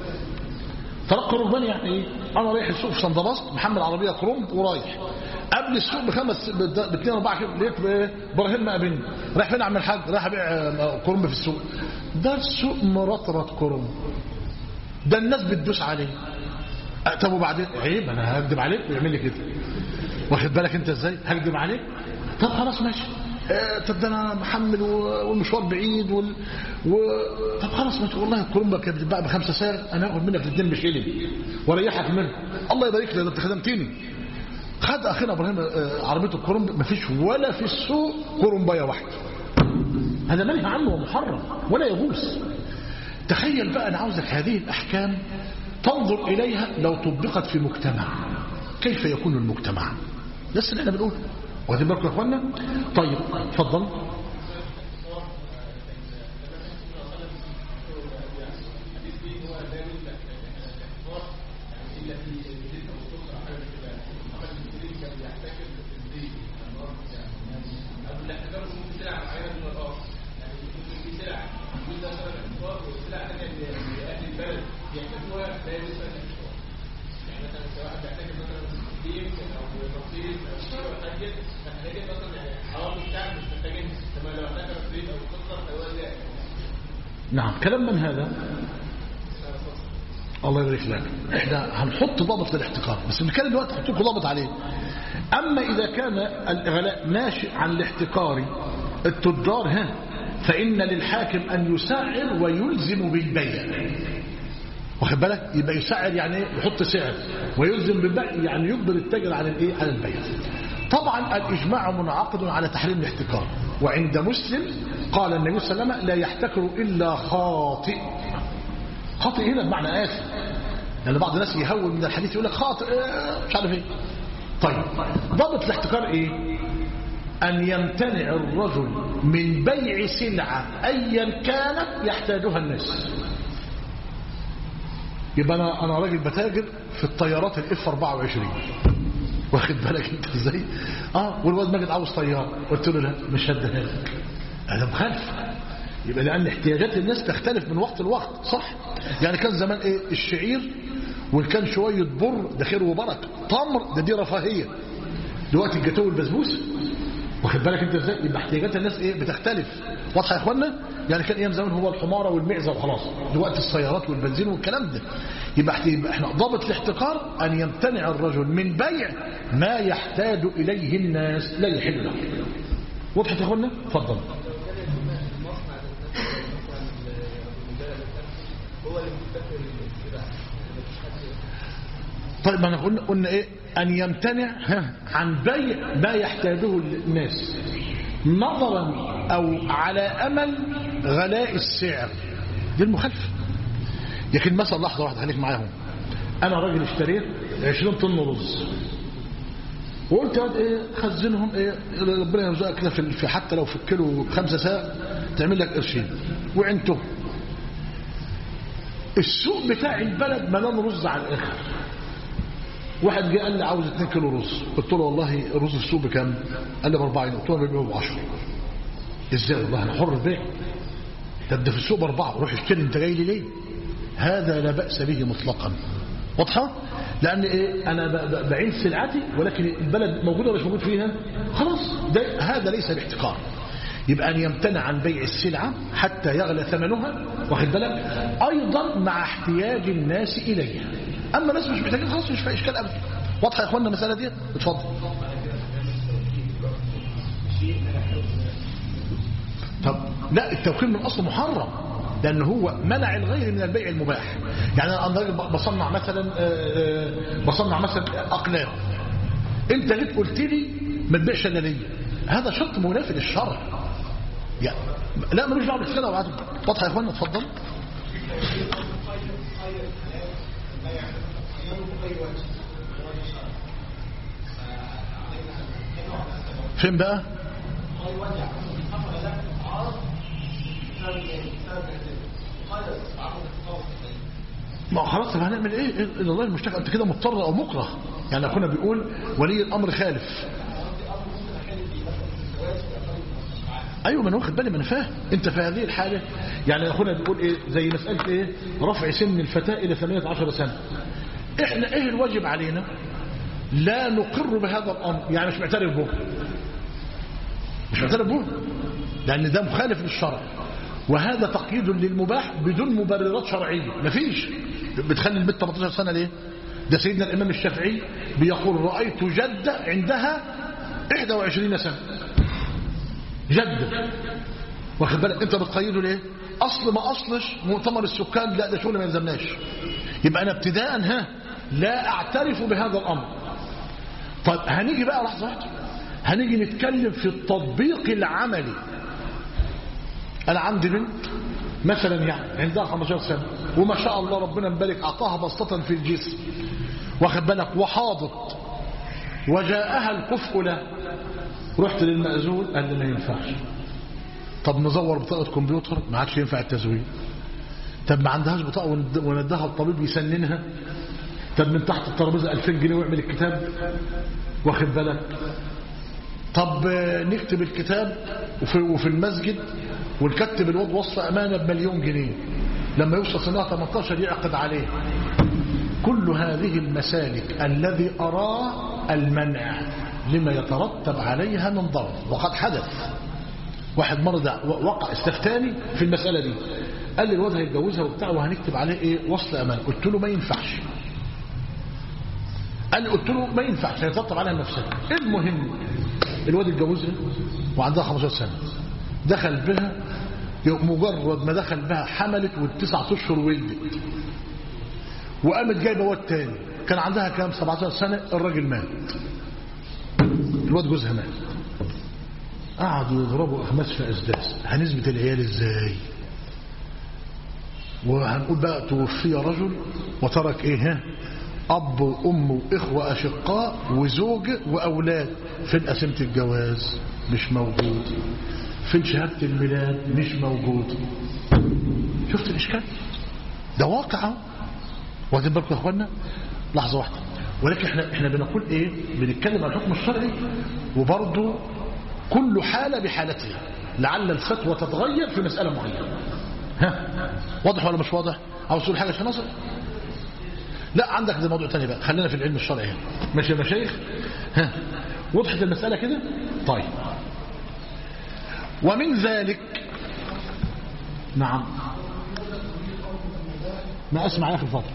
تلقي الركبان يعني ايه انا رايح السوق في سندباست محمل عربيه كرومب ورايح قبل السوق بخمس باثنين اربعه كيلو لقيت ابراهيم مقابلني رايح فين اعمل حاج رايح ابيع كرنب في السوق ده السوق مرطرط كرنب ده الناس بتدوس عليه طب وبعدين عيب انا هكدب عليك ويعمل لي كده واخد بالك انت ازاي هكدب عليك طب خلاص ماشي آه طب ده انا محمل والمشوار بعيد وال... و... طب خلاص ما والله الكرنبه كانت بتتباع بخمسه سعر انا هاخد منك الاثنين بشيلين واريحك منه الله يبارك لك انت خدمتني خد اخينا ابراهيم عربيه الكرنب ما فيش ولا في السوق كرنبايه واحده هذا منهي عنه ومحرم ولا يجوز تخيل بقى انا عاوزك هذه الاحكام تنظر اليها لو طبقت في مجتمع كيف يكون المجتمع ده اللي احنا بنقوله واخدين بالكم يا اخوانا طيب اتفضل نعم كلام من هذا الله يبارك لك احنا هنحط ضابط للاحتكار بس بنتكلم دلوقتي هحط لكم ضابط عليه اما اذا كان الغلاء ناشئ عن الاحتكار التجار ها فان للحاكم ان يسعر ويلزم بالبيع واخد بالك يبقى يسعر يعني ايه يحط سعر ويلزم بالبيع يعني يجبر التاجر على الايه على البيع طبعا الاجماع منعقد على تحريم الاحتكار وعند مسلم قال النبي صلى الله عليه وسلم لا يحتكر الا خاطئ خاطئ هنا بمعنى آثم لأن بعض الناس يهون من الحديث يقول لك خاطئ آه، مش عارف ايه طيب ضابط الاحتكار ايه أن يمتنع الرجل من بيع سلعة أيا كانت يحتاجها الناس يبقى أنا, أنا راجل بتاجر في الطيارات الاف 24 واخد بالك انت ازاي اه والواد ماجد عاوز طياره قلت له لا مش هديها لك انا مخالف يبقى لان احتياجات الناس تختلف من وقت لوقت صح يعني كان زمان ايه الشعير وكان شويه بر ده خير وبركه تمر ده دي رفاهيه دلوقتي الجاتوه والبسبوسه واخد بالك انت ازاي يبقى احتياجات الناس ايه بتختلف واضحه يا اخوانا يعني كان ايام زمان هو الحماره والمعزه وخلاص دلوقتي السيارات والبنزين والكلام ده يبقى احت- يبقى احنا ضابط الاحتكار ان يمتنع الرجل من بيع ما يحتاج اليه الناس لا يحل له وضحت يا اخوانا اتفضل طيب ما احنا قلنا قلنا ايه ان يمتنع ها، عن بيع ما يحتاجه الناس نظرا او على امل غلاء السعر دي المخالفه لكن مثلا لحظه واحده خليك معاهم انا راجل اشتريت 20 طن رز وقلت يا واد ايه خزنهم ايه ربنا يرزقك كده في في حتى لو في الكيلو خمسة ساعة تعمل لك قرشين وعنتهم السوق بتاع البلد ملان رز على الاخر واحد جه قال لي عاوز 2 كيلو رز قلت له والله رز السوق بكام قال لي ب 40 قلت له ببيعه ب 10 ازاي والله انا حر البيع طب ده في السوق باربعه روح اشتري انت جاي لي ليه هذا لا باس به مطلقا واضحه لان ايه انا ب- ب- بعين سلعتي ولكن البلد موجوده ولا مش موجود فيها خلاص ده هذا ليس باحتكار يبقى ان يمتنع عن بيع السلعه حتى يغلى ثمنها واخد بالك ايضا مع احتياج الناس اليها اما الناس مش محتاجين خلاص مش في اشكال ابدا واضحه يا اخوانا المساله دي اتفضل طب لا التوكيل من اصل محرم لان هو منع الغير من البيع المباح يعني انا راجل بصنع مثلا آه، آه، بصنع مثلا اقلام انت جيت قلت لي ما تبيعش الا ليا هذا شرط منافي للشرع يعني لا ملوش دعوه بالسنه وبعد واضحه يا اخوانا اتفضل فين بقى ما هو خلاص طب هنعمل ايه إيه إلا الله المشتكى انت كده مضطر او مكره يعني اخونا بيقول ولي الامر خالف ايوه ما انا واخد بالي ما انا فاهم انت في هذه الحاله يعني اخونا بيقول ايه زي مساله ايه رفع سن الفتاه الى 18 سنه احنا ايه الواجب علينا لا نقر بهذا الامر يعني مش معترف به مش معترف به لان ده مخالف للشرع وهذا تقييد للمباح بدون مبررات شرعيه مفيش بتخلي البنت 18 سنه ليه ده سيدنا الامام الشافعي بيقول رايت جده عندها 21 سنه جده واخد بالك انت بتقيده ليه اصل ما اصلش مؤتمر السكان لا ده شغل ما يلزمناش يبقى انا ابتداء ها لا اعترف بهذا الامر طيب هنيجي بقى لحظه واحده هنيجي نتكلم في التطبيق العملي انا عندي بنت مثلا يعني عندها 15 سنه وما شاء الله ربنا مبارك اعطاها بسطه في الجسم واخد بالك وحاضت وجاءها الكفء له رحت للمأذون قال لي ما ينفعش طب نزور بطاقة كمبيوتر ما عادش ينفع التزوير طب ما عندهاش بطاقة وند- وندها الطبيب يسننها طب من تحت الترابيزة 2000 جنيه ويعمل الكتاب واخد بالك طب آه، نكتب الكتاب وفي, وفي المسجد ونكتب الواد وصف أمانة بمليون جنيه لما يوصل سنة 18 يعقد عليه كل هذه المسالك الذي أراه المنع لما يترتب عليها من ضرر وقد حدث واحد مرض وقع استفتاني في المسألة دي قال لي الواد هيتجوزها وبتاع وهنكتب عليه ايه وصل امان قلت له ما ينفعش قال لي قلت له ما ينفعش هيتطلب عليها نفسها المهم الواد اتجوزها وعندها 15 سنه دخل بها مجرد ما دخل بها حملت والتسعة اشهر ولدت وقامت جايبه واد تاني كان عندها كام 17 سنه الراجل مات الواد جوزها مات قعدوا يضربوا اخماس في اسداس هنثبت العيال ازاي وهنقول بقى توفي رجل وترك ايه ها اب وام واخوه اشقاء وزوج واولاد فين قسيمه الجواز مش موجود فين شهاده الميلاد مش موجود شفت الاشكال ده واقع اهو واخدين بالكم يا اخوانا لحظه واحده ولكن احنا احنا بنقول ايه بنتكلم عن الحكم الشرعي وبرضه كل حاله بحالتها لعل الفتوى تتغير في مساله معينه ها واضح ولا مش واضح عاوز تقول حاجه يا ناصر لا عندك ده موضوع تاني بقى خلينا في العلم الشرعي هنا ماشي يا مشايخ ها وضحت المساله كده طيب ومن ذلك نعم ما اسمع يا اخي الفاضل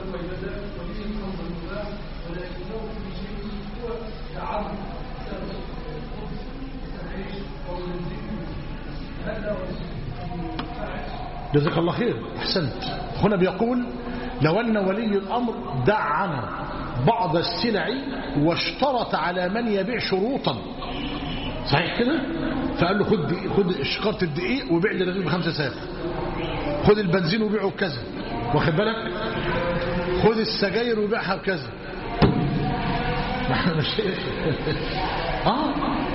جزاك الله خير احسنت هنا بيقول لو ان ولي الامر دعم بعض السلع واشترط على من يبيع شروطا صحيح كده فقال له خد خد شكاره الدقيق وبيع لي الرغيف بخمسة ساعات خد البنزين وبيعه بكذا واخد بالك خد السجاير وبيعها بكذا مش اه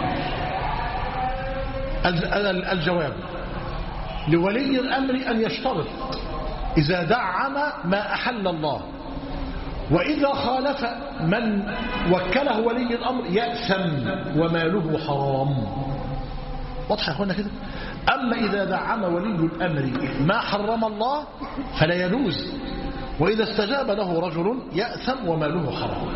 الجواب لولي الأمر أن يشترط إذا دعم ما أحل الله وإذا خالف من وكله ولي الأمر يأثم وماله حرام واضح يا أخوانا كده أما إذا دعم ولي الأمر ما حرم الله فلا يجوز وإذا استجاب له رجل يأثم وماله حرام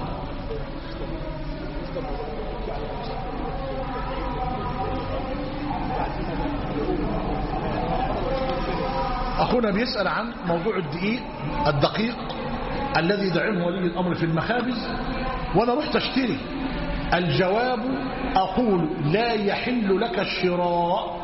أخونا بيسأل عن موضوع الدقيق الدقيق الذي يدعمه ولي الأمر في المخابز وأنا رحت أشتري الجواب أقول لا يحل لك الشراء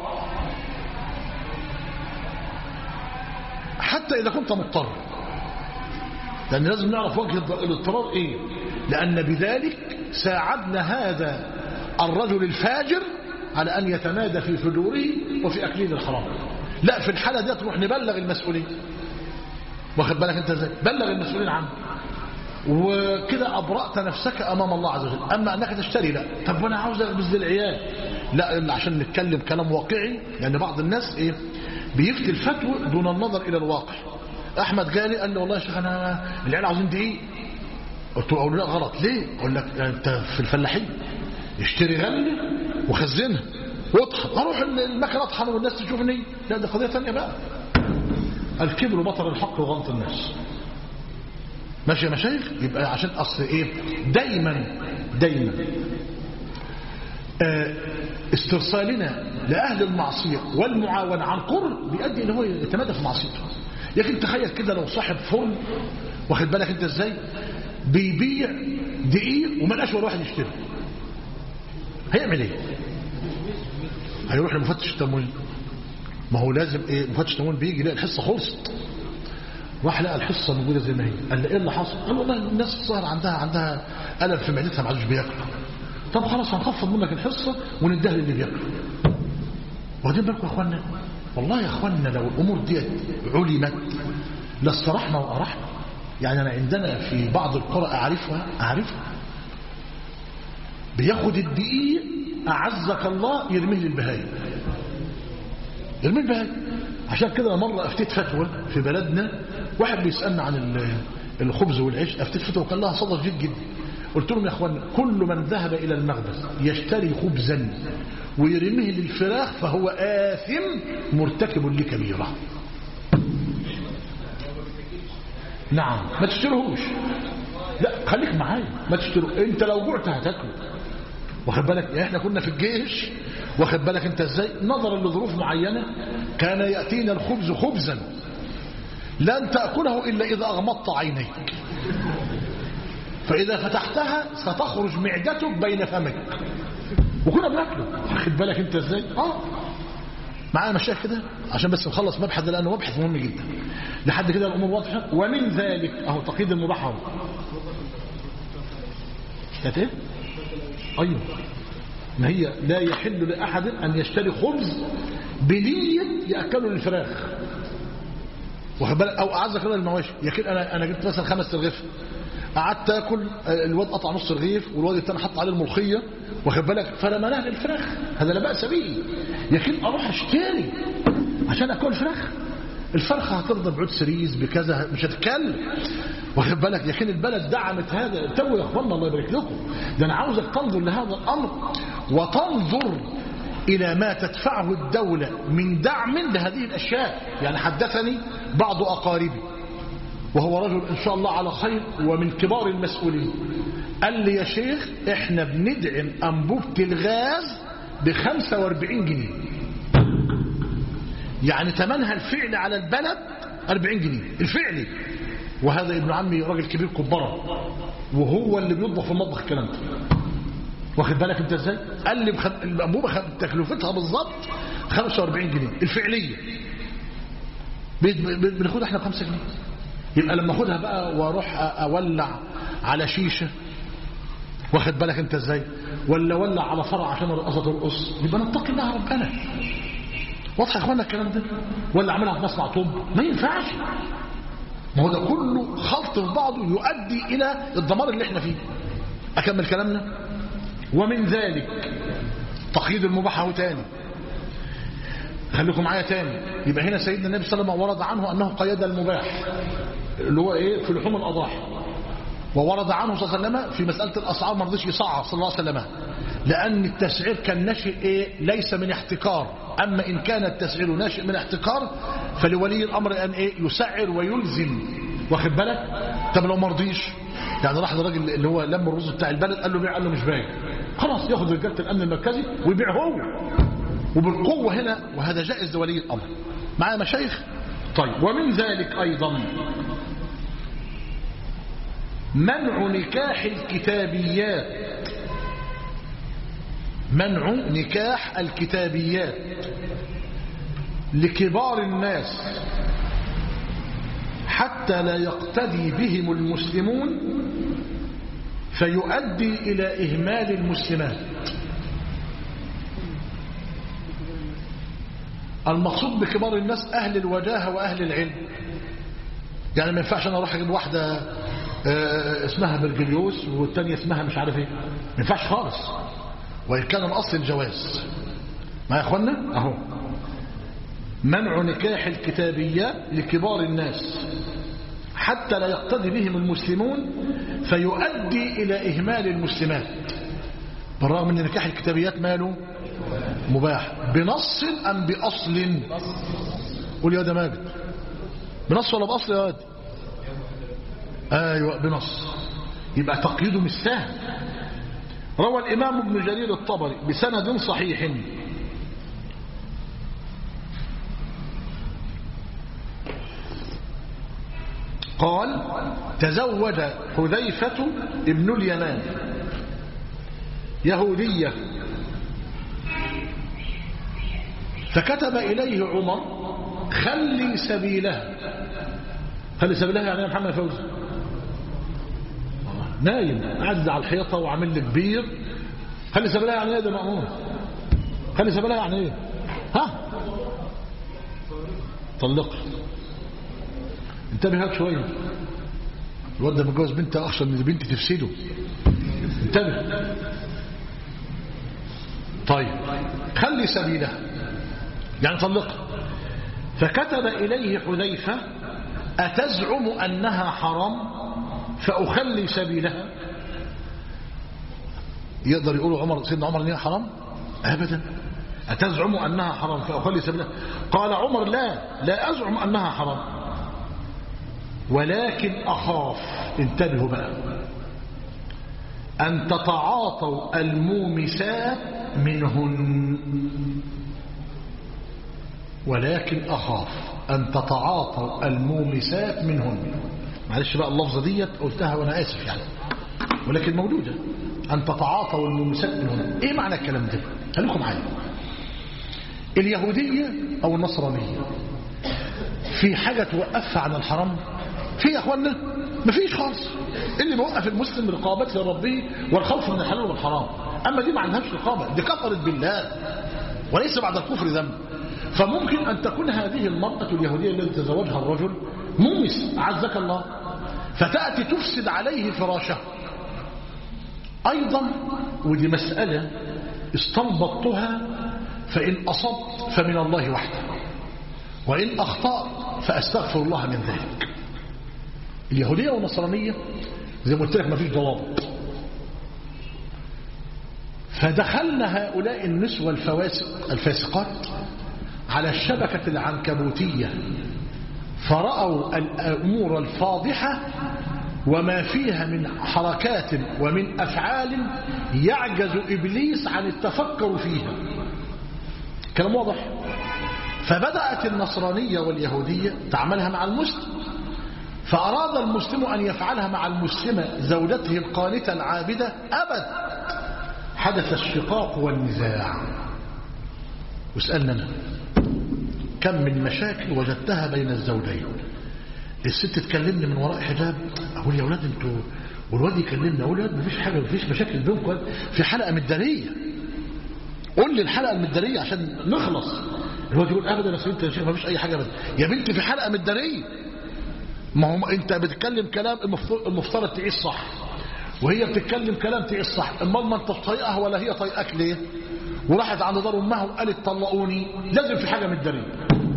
حتى إذا كنت مضطر لأن لازم نعرف وجه الاضطرار إيه لأن بذلك ساعدنا هذا الرجل الفاجر على أن يتمادى في فجوره وفي أكلين الحرام لا في الحالة دي تروح نبلغ المسؤولين واخد بالك انت ازاي بلغ المسؤولين عنه وكده أبرأت نفسك أمام الله عز وجل أما أنك تشتري لا طب وأنا عاوز أخبز للعيال لا عشان نتكلم كلام واقعي لأن بعض الناس إيه بيفتي الفتوى دون النظر إلى الواقع أحمد جالي قال لي والله يا شيخ أنا العيال عاوزين دقيق قلت له أقول لا غلط ليه أقول لك أنت في الفلاحين اشتري غلة وخزنها واطحن اروح المكنه اطحن والناس تشوفني لا ده قضيه ثانيه بقى الكبر بطر الحق وغلط الناس ماشي يا مشايخ يبقى عشان اصل ايه دايما دايما آه استرسالنا لاهل المعصيه والمعاونه عن قرب بيؤدي ان هو يتمادى في معصيته لكن تخيل كده لو صاحب فرن واخد بالك انت ازاي بيبيع دقيق وما لقاش ولا واحد يشتري هيعمل ايه هيروح لمفتش التموين ما هو لازم ايه مفتش التموين بيجي يلاقي الحصه خلصت راح لقى الحصه موجوده زي ما هي قال له ايه اللي حصل قال والله الناس الظاهر عندها عندها الم في معدتها ما عادش بياكلوا طب خلاص هنخفض منك الحصه ونديها للي بياكلوا واخدين بالكم يا اخوانا والله يا اخوانا لو الامور ديت علمت لاسترحنا وارحنا يعني انا عندنا في بعض القرى اعرفها اعرفها بياخد الدقيق أعزك الله يرميه للبهايم يرميه البهايم عشان كده مرة أفتيت فتوى في بلدنا واحد بيسألنا عن الخبز والعيش أفتيت فتوى وكان لها صدى جد جدا قلت لهم يا أخوان كل من ذهب إلى المخبز يشتري خبزا ويرميه للفراخ فهو آثم مرتكب لكبيرة نعم ما تشتريهوش لا خليك معايا ما تشتروا انت لو جعت هتاكله واخد بالك يعني احنا كنا في الجيش واخد بالك انت ازاي نظرا لظروف معينة كان يأتينا الخبز خبزا لن تأكله إلا إذا أغمضت عينيك فإذا فتحتها ستخرج معدتك بين فمك وكنا بناكله واخد بالك انت ازاي اه معايا مشايخ كده عشان بس نخلص مبحث ده لانه مبحث مهم جدا لحد كده الامور واضحه ومن ذلك اهو تقييد المباح اهو كانت ايه ايوه ما هي لا يحل لاحد ان يشتري خبز بنيه ياكله للفراخ واخد بالك او اعزك الله المواشي ياكل انا انا جبت مثلا خمس رغيف قعدت اكل الواد قطع نص رغيف والواد التاني حط عليه الملوخيه واخد بالك فرمناها للفراخ هذا لا باس به لكن اروح اشتري عشان اكل فراخ الفرخه هترضى بعود سريز بكذا مش هتتكلم واخد بالك لكن البلد دعمت هذا تو يا اخوانا الله يبارك لكم ده انا عاوزك تنظر لهذا الامر وتنظر إلى ما تدفعه الدولة من دعم لهذه الأشياء يعني حدثني بعض أقاربي وهو رجل إن شاء الله على خير ومن كبار المسؤولين قال لي يا شيخ احنا بندعم أنبوبة الغاز ب 45 جنيه يعني ثمنها الفعلي على البلد 40 جنيه الفعلي وهذا ابن عمي راجل كبير كبره وهو اللي بيطبخ في المطبخ الكلام ده واخد بالك انت ازاي قال لي بخ... الانبوبه خ... تكلفتها بالظبط 45 جنيه الفعليه بناخدها احنا ب 5 جنيه يبقى لما اخدها بقى واروح اولع على شيشه واخد بالك انت ازاي ولا اولع على فرع عشان الرقصه ترقص يبقى نتقي الله ربنا واضح يا اخوانا الكلام ده ولا اعملها في مصنع طب ما ينفعش ما هو ده كله خلط في بعضه يؤدي الى الدمار اللي احنا فيه اكمل كلامنا ومن ذلك تقييد المباح هو تاني خليكم معايا تاني يبقى هنا سيدنا النبي صلى الله عليه وسلم ورد عنه أنه قيد المباح اللي هو إيه في لحوم الأضاحي وورد عنه صلى الله عليه وسلم في مسألة الأسعار ما رضيش يصعب صلى الله عليه وسلم لأن التسعير كان ناشئ إيه ليس من احتكار أما إن كان التسعير ناشئ من احتكار فلولي الأمر أن إيه يسعر ويلزم واخد بالك طب لو ما رضيش يعني راح الراجل اللي هو لم الرز بتاع البلد قال له بيع قال له مش بايع خلاص ياخد رجاله الامن المركزي ويبيع هو وبالقوه هنا وهذا جائز لولي الامر معايا مشايخ طيب ومن ذلك ايضا منع نكاح الكتابيات منع نكاح الكتابيات لكبار الناس حتى لا يقتدي بهم المسلمون فيؤدي إلى إهمال المسلمات المقصود بكبار الناس أهل الوجاهة وأهل العلم يعني ما ينفعش أنا أروح أجيب واحدة اسمها برجليوس والتانية اسمها مش عارف ايه ما ينفعش خالص وإن كان الأصل الجواز ما يا أخوانا أهو منع نكاح الكتابيات لكبار الناس حتى لا يقتدي بهم المسلمون فيؤدي إلى إهمال المسلمات بالرغم من نكاح الكتابيات ماله مباح بنص أم بأصل قول يا ده ماجد بنص ولا بأصل يا واد أيوة بنص يبقى تقييده مش سهل روى الإمام ابن جرير الطبري بسند صحيح قال تزوج حذيفة ابن اليمان يهودية فكتب إليه عمر خلي سبيلها خلي سبيلها يعني يا محمد فوزي نايم قاعد على الحيطة وعامل لي كبير خلي سبيلها يعني ايه ده مأمون خلي سبيلها يعني ايه ها طلقها انتبه هات شوية الواد ده متجوز بنت اخشى ان البنت تفسده انتبه طيب خلي سبيلها يعني طلقها فكتب إليه حذيفة أتزعم أنها حرام فأخلي سبيلها يقدر يقول عمر سيدنا عمر أنها حرام أبدا أتزعم أنها حرام فأخلي سبيلها قال عمر لا لا أزعم أنها حرام ولكن أخاف انتبهوا بقى أن تتعاطوا المومسات منهن ولكن أخاف أن تتعاطوا المومسات منهن معلش بقى اللفظة ديت قلتها وأنا آسف يعني ولكن موجودة أن تتعاطوا المومسات منهن إيه معنى الكلام ده خليكم معايا اليهودية أو النصرانية في حاجة توقفها عن الحرام في يا أخوانا مفيش خالص اللي بيوقف المسلم رقابته لربه والخوف من الحلال والحرام أما دي ما عندهاش رقابة دي كفرت بالله وليس بعد الكفر ذنب فممكن أن تكون هذه المرأة اليهودية التي تزوجها الرجل مومس عزك الله فتأتي تفسد عليه فراشه أيضا ودي مسألة استنبطتها فإن أصبت فمن الله وحده وإن أخطأت فأستغفر الله من ذلك اليهودية والنصرانية زي ما قلت لك مفيش ضوابط فدخلنا هؤلاء النسوة الفواسق الفاسقات على الشبكة العنكبوتية فرأوا الأمور الفاضحة وما فيها من حركات ومن أفعال يعجز إبليس عن التفكر فيها كلام واضح فبدأت النصرانية واليهودية تعملها مع المسلم فأراد المسلم أن يفعلها مع المسلمة زوجته القانتة العابدة أبد حدث الشقاق والنزاع واسألنا أنا كم من مشاكل وجدتها بين الزوجين الست تكلمني من وراء حجاب أقول يا أولاد أنتوا والواد يكلمني أقول يا مفيش حاجة مفيش مشاكل بينكم في حلقة مدارية قول لي الحلقة المدارية عشان نخلص الواد يقول أبدا يا سيدي يا شيخ مفيش أي حاجة بس يا بنتي في حلقة مدارية ما هو انت بتتكلم كلام المفترض تعيش صح وهي بتتكلم كلام تعيش صح امال ما انت طايقها ولا هي طايقك ليه وراحت عند دار امها وقالت طلقوني لازم في حاجه متداريه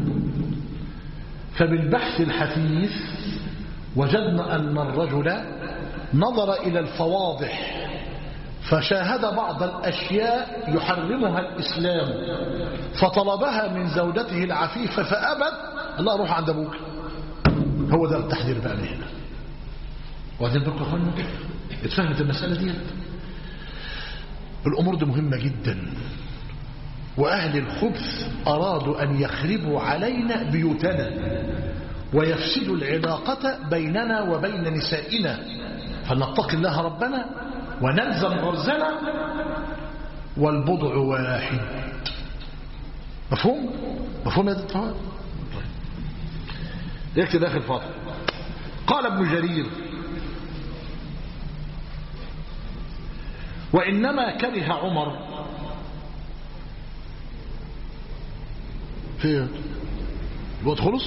فبالبحث الحثيث وجدنا ان الرجل نظر الى الفواضح فشاهد بعض الاشياء يحرمها الاسلام فطلبها من زوجته العفيفه فابت الله روح عند ابوك هو ده التحذير بقى هنا وبعدين بقى اخوانا اتفهمت المسألة دي الأمور دي مهمة جدا وأهل الخبث أرادوا أن يخربوا علينا بيوتنا ويفسدوا العلاقة بيننا وبين نسائنا فلنتقي الله ربنا ونلزم غرزنا والبضع واحد مفهوم؟ مفهوم يا دكتور؟ يكتب داخل فاضل قال ابن جرير وإنما كره عمر في الوقت خلص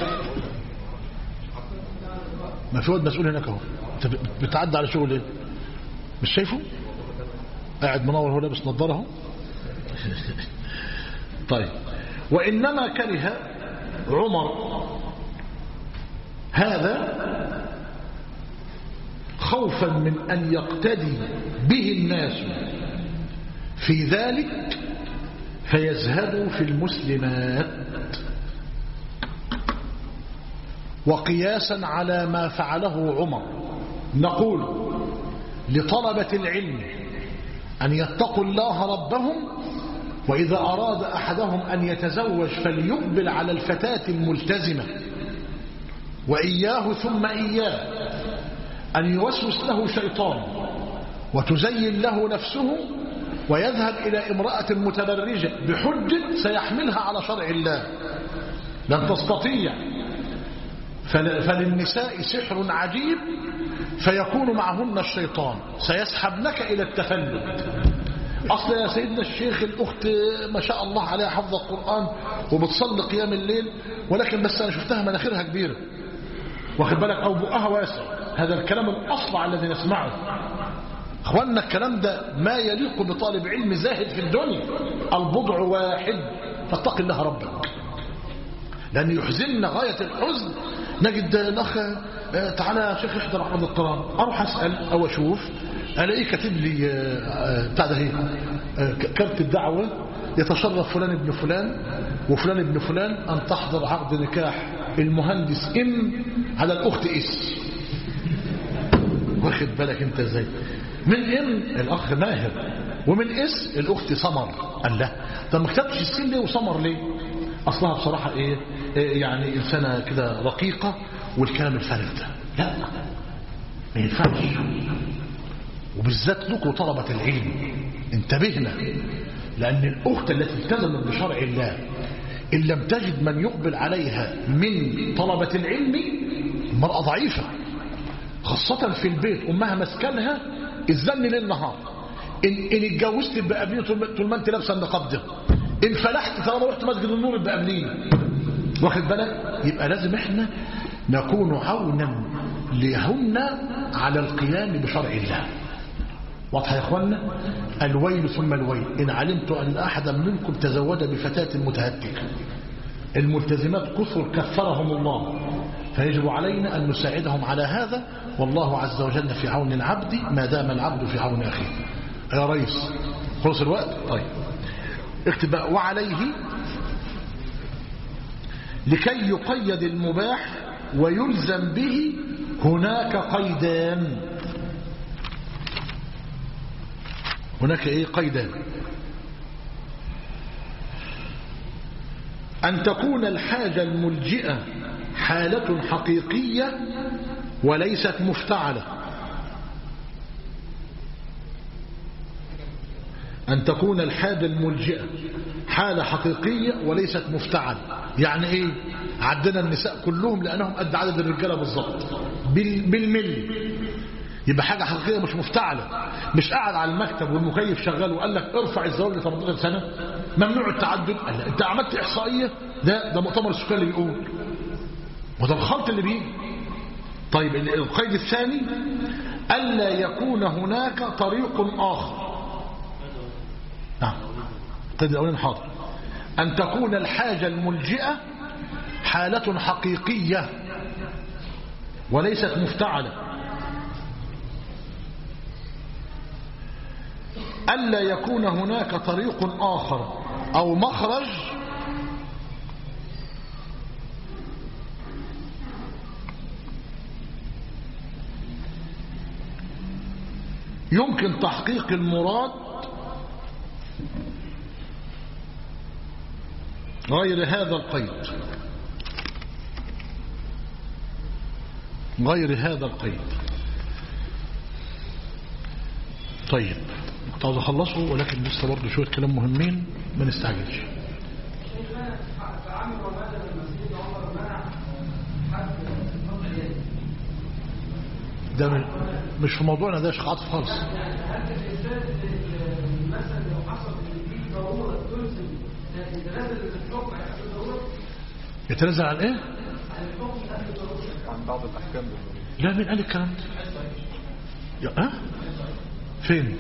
ما في واد مسؤول هناك اهو انت بتعدي على شغل ايه مش شايفه قاعد منور هو لابس نظاره اهو طيب وانما كره عمر هذا خوفا من أن يقتدي به الناس في ذلك فيزهدوا في المسلمات وقياسا على ما فعله عمر نقول لطلبة العلم أن يتقوا الله ربهم وإذا أراد أحدهم أن يتزوج فليقبل على الفتاة الملتزمة وإياه ثم إياه أن يوسوس له شيطان وتزين له نفسه ويذهب إلى امرأة متبرجة بحجة سيحملها على شرع الله لن تستطيع فللنساء سحر عجيب فيكون معهن الشيطان سيسحبنك إلى التفلت أصل يا سيدنا الشيخ الأخت ما شاء الله عليها حفظ القرآن وبتصلي قيام الليل ولكن بس أنا شفتها مناخيرها كبيرة واخد بالك أو بقها واسع هذا الكلام الأصلع الذي نسمعه أخوانا الكلام ده ما يليق بطالب علم زاهد في الدنيا البضع واحد فاتق الله ربك لأن يحزننا غاية الحزن نجد الأخ تعالى يا شيخ احضر عقد القرآن أروح أسأل أو أشوف ألاقيه كاتب لي بتاع ده كارت الدعوة يتشرف فلان ابن فلان وفلان ابن فلان أن تحضر عقد نكاح المهندس إم على الأخت إس واخد بالك انت ازاي من ام الاخ ماهر ومن اسم الأخت سمر قال لا طب ما كتبتش السين ليه وسمر ليه أصلها بصراحة إيه, إيه يعني إنسانة كده رقيقة والكلام الفارغ ده لا ما ينفعش وبالذات لكم طلبة العلم انتبهنا لأن الأخت التي التزمت بشرع الله إن لم تجد من يقبل عليها من طلبة العلم المرأة ضعيفة خاصة في البيت أمها مسكنها الزن ليل نهار إن, إن اتجوزت يبقى قبليه طول ما أنت لابسه النقاب ده إن فلحت طالما رحت مسجد النور يبقى قبليه واخد بالك يبقى لازم احنا نكون عونا لهن على القيام بشرع الله واضح يا اخوانا الويل ثم الويل ان علمت ان احدا منكم تزوج بفتاه متهتكه الملتزمات كثر كفرهم الله فيجب علينا ان نساعدهم على هذا والله عز وجل في عون العبد ما دام العبد في عون اخيه يا ريس خلص الوقت طيب اكتب بقى وعليه لكي يقيد المباح ويلزم به هناك قيدان هناك ايه قيدان أن تكون الحاجة الملجئة حالة حقيقية وليست مفتعلة أن تكون الحاجة الملجئة حالة حقيقية وليست مفتعلة يعني إيه عدنا النساء كلهم لأنهم قد عدد الرجالة بالضبط بالملي يبقى حاجة حقيقية مش مفتعلة مش قاعد على المكتب والمكيف شغال وقال لك ارفع الزواج ل 18 سنة ممنوع التعدد قال لا انت عملت احصائية ده ده مؤتمر السكان اللي بيقول وده الخلط اللي بيه طيب القيد الثاني ألا يكون هناك طريق آخر نعم القيد الأولين حاضر أن تكون الحاجة الملجئة حالة حقيقية وليست مفتعلة ألا يكون هناك طريق آخر أو مخرج يمكن تحقيق المراد غير هذا القيد غير هذا القيد طيب كنت عاوز اخلصه ولكن لسه برضه شويه كلام مهمين ما نستعجلش ده من- مش في موضوعنا ده يا شيخ عاطف خالص يتنزل عن ايه عن بعض الأحكام بالضرورة لا مين قال الكلام ده يا ها فين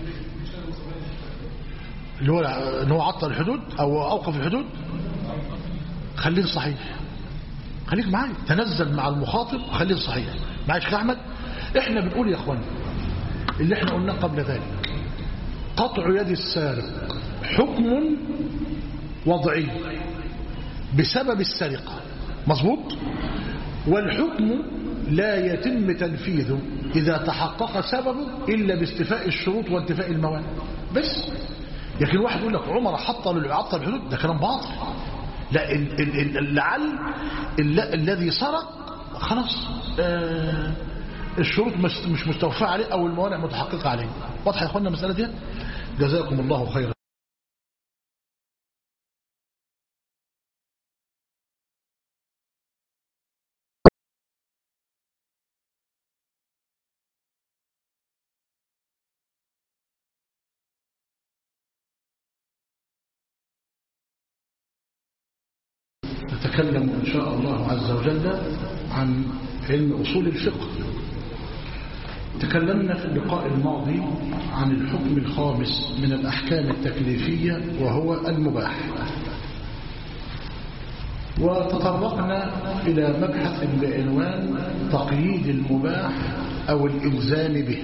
اللي هو ان هو عطل الحدود او اوقف الحدود خليه صحيح خليك معايا تنزل مع المخاطب خليه صحيح معايا يا شيخ احمد احنا بنقول يا اخوانا اللي احنا قلناه قبل ذلك قطع يد السارق حكم وضعي بسبب السرقة مظبوط والحكم لا يتم تنفيذه إذا تحقق سببه إلا باستفاء الشروط وانتفاء الموانع بس لكن واحد يقول لك عمر حط عطل الحدود ده كلام باطل لا ال- ال- ال- لعل ال- الذي سرق خلاص آه الشروط مش مش مستوفاة عليه أو الموانع متحققة عليه واضحة يا أخوانا المسألة دي جزاكم الله خيرا نتكلم إن شاء الله عز وجل عن علم أصول الفقه تكلمنا في اللقاء الماضي عن الحكم الخامس من الأحكام التكليفية وهو المباح وتطرقنا إلى مبحث بعنوان تقييد المباح أو الإلزام به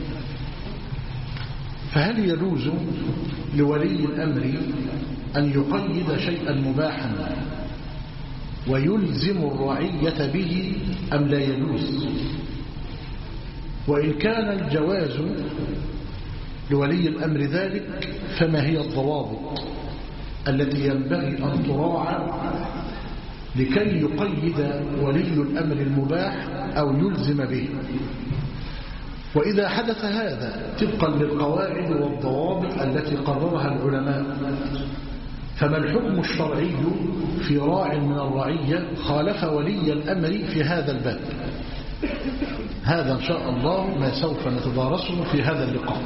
فهل يجوز لولي الأمر أن يقيد شيئا مباحا ويلزم الرعية به أم لا يجوز وإن كان الجواز لولي الأمر ذلك فما هي الضوابط التي ينبغي أن تراعى لكي يقيد ولي الأمر المباح أو يلزم به وإذا حدث هذا طبقا للقواعد والضوابط التي قررها العلماء فما الحكم الشرعي في راع من الرعية خالف ولي الأمر في هذا الباب هذا إن شاء الله ما سوف نتدارسه في هذا اللقاء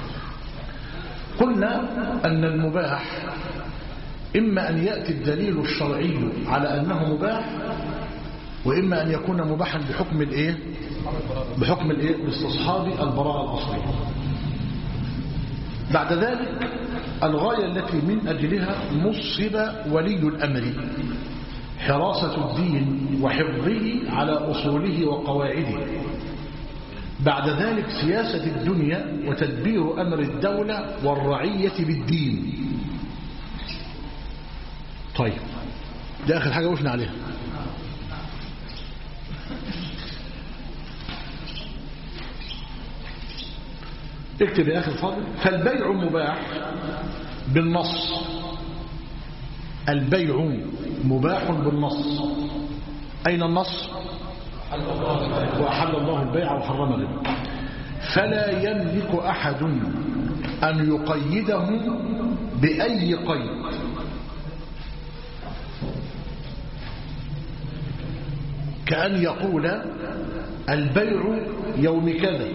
قلنا أن المباح إما أن يأتي الدليل الشرعي على أنه مباح وإما أن يكون مباحا بحكم الإيه بحكم الإيه باستصحاب البراءة الأصلية بعد ذلك الغاية التي من أجلها نصب ولي الأمر حراسة الدين وحفظه على أصوله وقواعده بعد ذلك سياسة الدنيا وتدبير أمر الدولة والرعية بالدين طيب ده آخر حاجة وقفنا عليها اكتب يا أخي الفاضل فالبيع مباح بالنص البيع مباح بالنص أين النص وأحل الله البيع وحرم الربا فلا يملك أحد أن يقيده بأي قيد كأن يقول البيع يوم كذا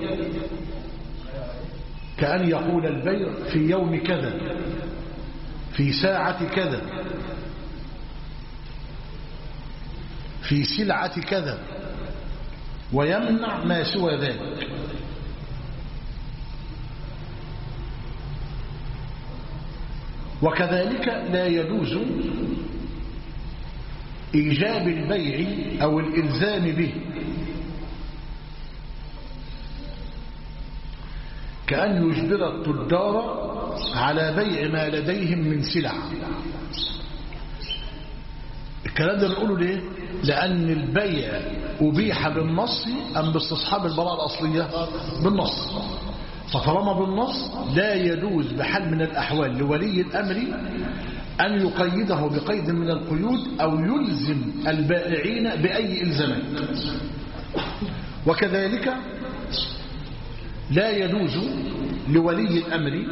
كأن يقول البيع في يوم كذا في ساعة كذا في سلعة كذا ويمنع ما سوى ذلك وكذلك لا يجوز إيجاب البيع أو الإلزام به كأن يجبر التجار على بيع ما لديهم من سلع الكلام ده بنقوله ليه لأن البيع أبيح بالنص أم باستصحاب البراءة الأصلية بالنص فطالما بالنص لا يجوز بحال من الأحوال لولي الأمر أن يقيده بقيد من القيود أو يلزم البائعين بأي إلزامات وكذلك لا يجوز لولي الأمر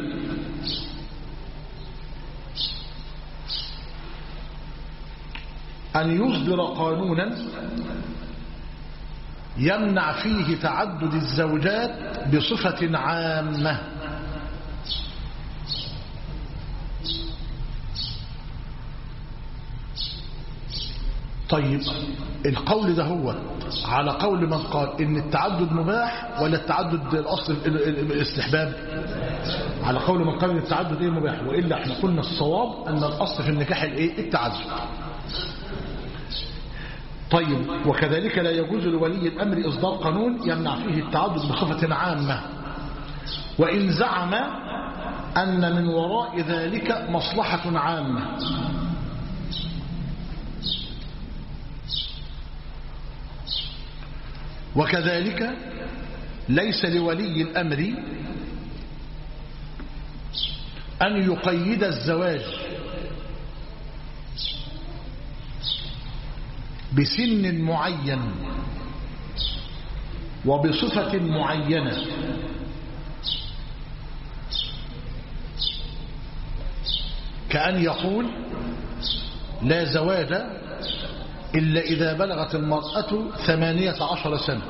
أن يصدر قانونا يمنع فيه تعدد الزوجات بصفة عامة طيب القول ده هو على قول من قال ان التعدد مباح ولا التعدد الاصل الاستحباب على قول من قال ان التعدد ايه مباح والا احنا قلنا الصواب ان الاصل في النكاح الايه التعدد طيب وكذلك لا يجوز لولي الامر اصدار قانون يمنع فيه التعدد بصفه عامه وان زعم ان من وراء ذلك مصلحه عامه وكذلك ليس لولي الأمر أن يقيد الزواج بسن معين وبصفة معينة كأن يقول لا زواج إلا إذا بلغت المرأة ثمانية عشر سنة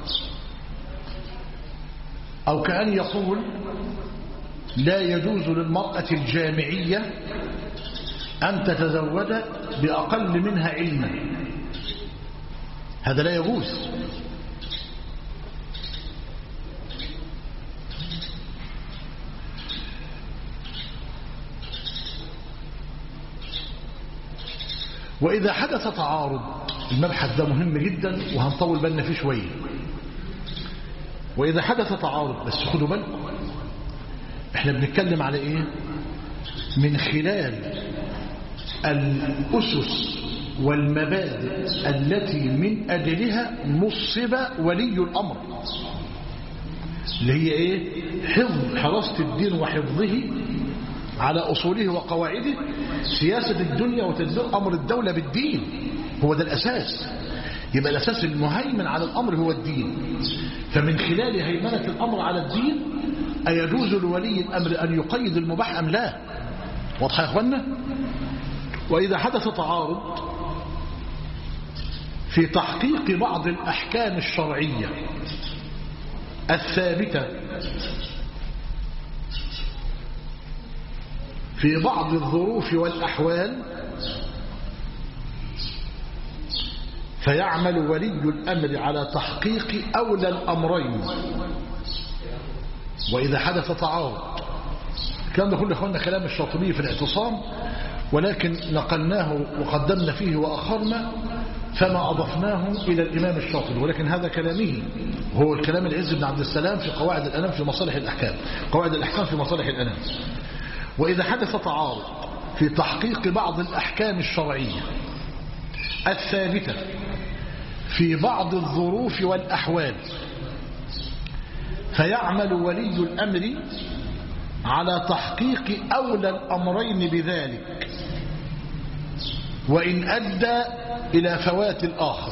أو كأن يقول لا يجوز للمرأة الجامعية أن تتزوج بأقل منها علما هذا لا يجوز وإذا حدث تعارض المبحث ده مهم جدا وهنطول بالنا فيه شوية وإذا حدث تعارض بس خدوا بالكم احنا بنتكلم على ايه من خلال الأسس والمبادئ التي من أجلها نصب ولي الأمر اللي هي ايه حفظ حراسة الدين وحفظه على أصوله وقواعده سياسة الدنيا وتدبير أمر الدولة بالدين هو ده الأساس يبقى الأساس المهيمن على الأمر هو الدين فمن خلال هيمنة الأمر على الدين أيجوز لولي الأمر أن يقيد المباح أم لا واضح يا أخوانا وإذا حدث تعارض في تحقيق بعض الأحكام الشرعية الثابتة في بعض الظروف والأحوال فيعمل ولي الأمر على تحقيق أولى الأمرين وإذا حدث تعارض الكلام ده كله اخوانا كلام الشاطبي في الاعتصام ولكن نقلناه وقدمنا فيه وأخرنا فما أضفناه إلى الإمام الشاطبي ولكن هذا كلامه هو الكلام العز بن عبد السلام في قواعد الأنام في مصالح الأحكام قواعد الأحكام في مصالح الأنام وإذا حدث تعارض في تحقيق بعض الأحكام الشرعية الثابتة في بعض الظروف والأحوال فيعمل ولي الأمر على تحقيق أولى الأمرين بذلك وإن أدى إلى فوات الآخر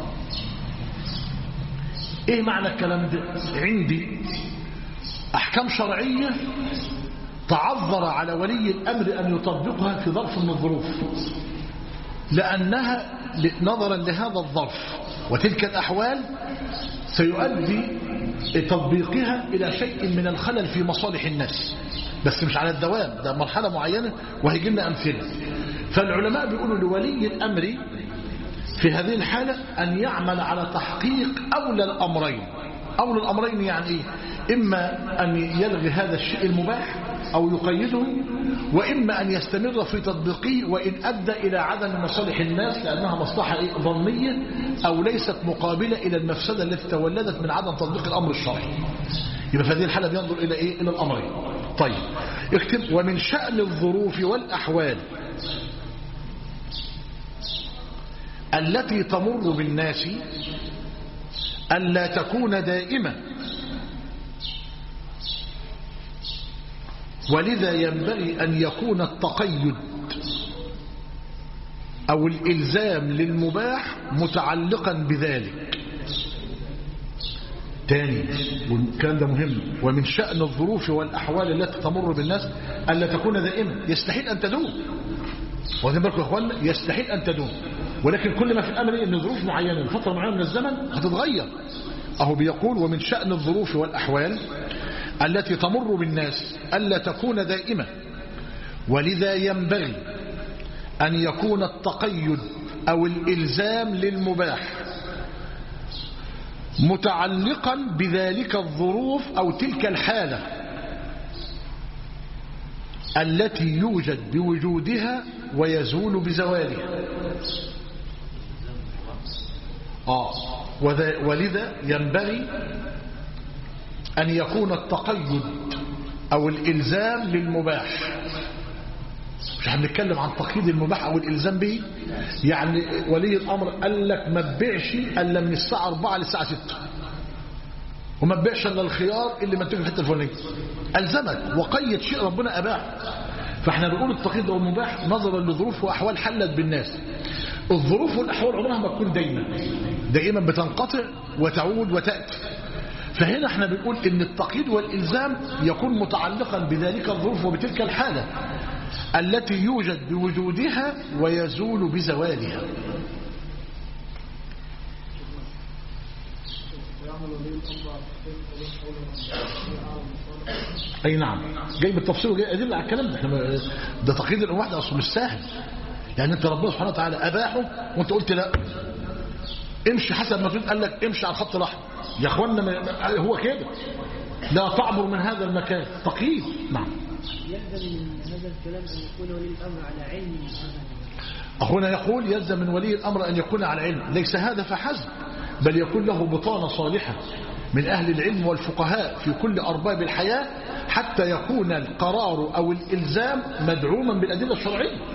إيه معنى الكلام ده عندي أحكام شرعية تعذر على ولي الأمر أن يطبقها في ظرف من الظروف لأنها نظرا لهذا الظرف وتلك الأحوال سيؤدي تطبيقها إلى شيء من الخلل في مصالح الناس بس مش على الدوام ده مرحلة معينة وهيجي لنا أمثلة فالعلماء بيقولوا لولي الأمر في هذه الحالة أن يعمل على تحقيق أولى الأمرين أولى الأمرين يعني إيه إما أن يلغي هذا الشيء المباح أو يقيده وإما أن يستمر في تطبيقه وإن أدى إلى عدم مصالح الناس لأنها مصلحة إيه؟ ظنية أو ليست مقابلة إلى المفسدة التي تولدت من عدم تطبيق الأمر الشرعي يبقى في هذه الحالة بينظر إلى إيه؟ إلى الأمرين طيب اكتب ومن شأن الظروف والأحوال التي تمر بالناس ألا تكون دائمة ولذا ينبغي أن يكون التقيد أو الإلزام للمباح متعلقا بذلك تاني والكلام ده مهم ومن شأن الظروف والأحوال التي تمر بالناس ألا تكون دائمة يستحيل أن تدوم واخدين بالكم يا اخوانا يستحيل أن تدوم ولكن كل ما في الأمر إن ظروف معينة لفترة معينة من الزمن هتتغير أهو بيقول ومن شأن الظروف والأحوال التي تمر بالناس ألا تكون دائمة ولذا ينبغي أن يكون التقيد أو الإلزام للمباح متعلقا بذلك الظروف أو تلك الحالة التي يوجد بوجودها ويزول بزوالها آه ولذا ينبغي أن يكون التقيد أو الإلزام للمباح مش هنتكلم عن تقييد المباح أو الإلزام به يعني ولي الأمر قال لك ما تبيعش إلا من الساعة 4 للساعة 6 وما تبيعش إلا الخيار اللي منتج في الحتة الفلانية ألزمك وقيد شيء ربنا أباح فاحنا بنقول التقييد أو المباح نظرا لظروف وأحوال حلت بالناس الظروف والأحوال عمرها ما تكون دايما دائما بتنقطع وتعود وتأتي فهنا احنا بنقول ان التقييد والإلزام يكون متعلقا بذلك الظروف وبتلك الحالة التي يوجد بوجودها ويزول بزوالها اي نعم جاي بالتفصيل وجاي ادله على الكلام ده احنا ده تقييد الواحد اصله مش سهل يعني انت ربنا سبحانه وتعالى اباحه وانت قلت لا امشي حسب ما تريد قال لك امشي على الخط الاحمر يا اخوانا هو كده لا تعبر من هذا المكان تقييد نعم يلزم من هذا الكلام أن يكون ولي الأمر على علم هنا يقول يلزم من ولي الأمر أن يكون على علم ليس هذا فحسب بل يكون له بطانة صالحة من أهل العلم والفقهاء في كل أرباب الحياة حتى يكون القرار أو الإلزام مدعوما بالأدلة الشرعية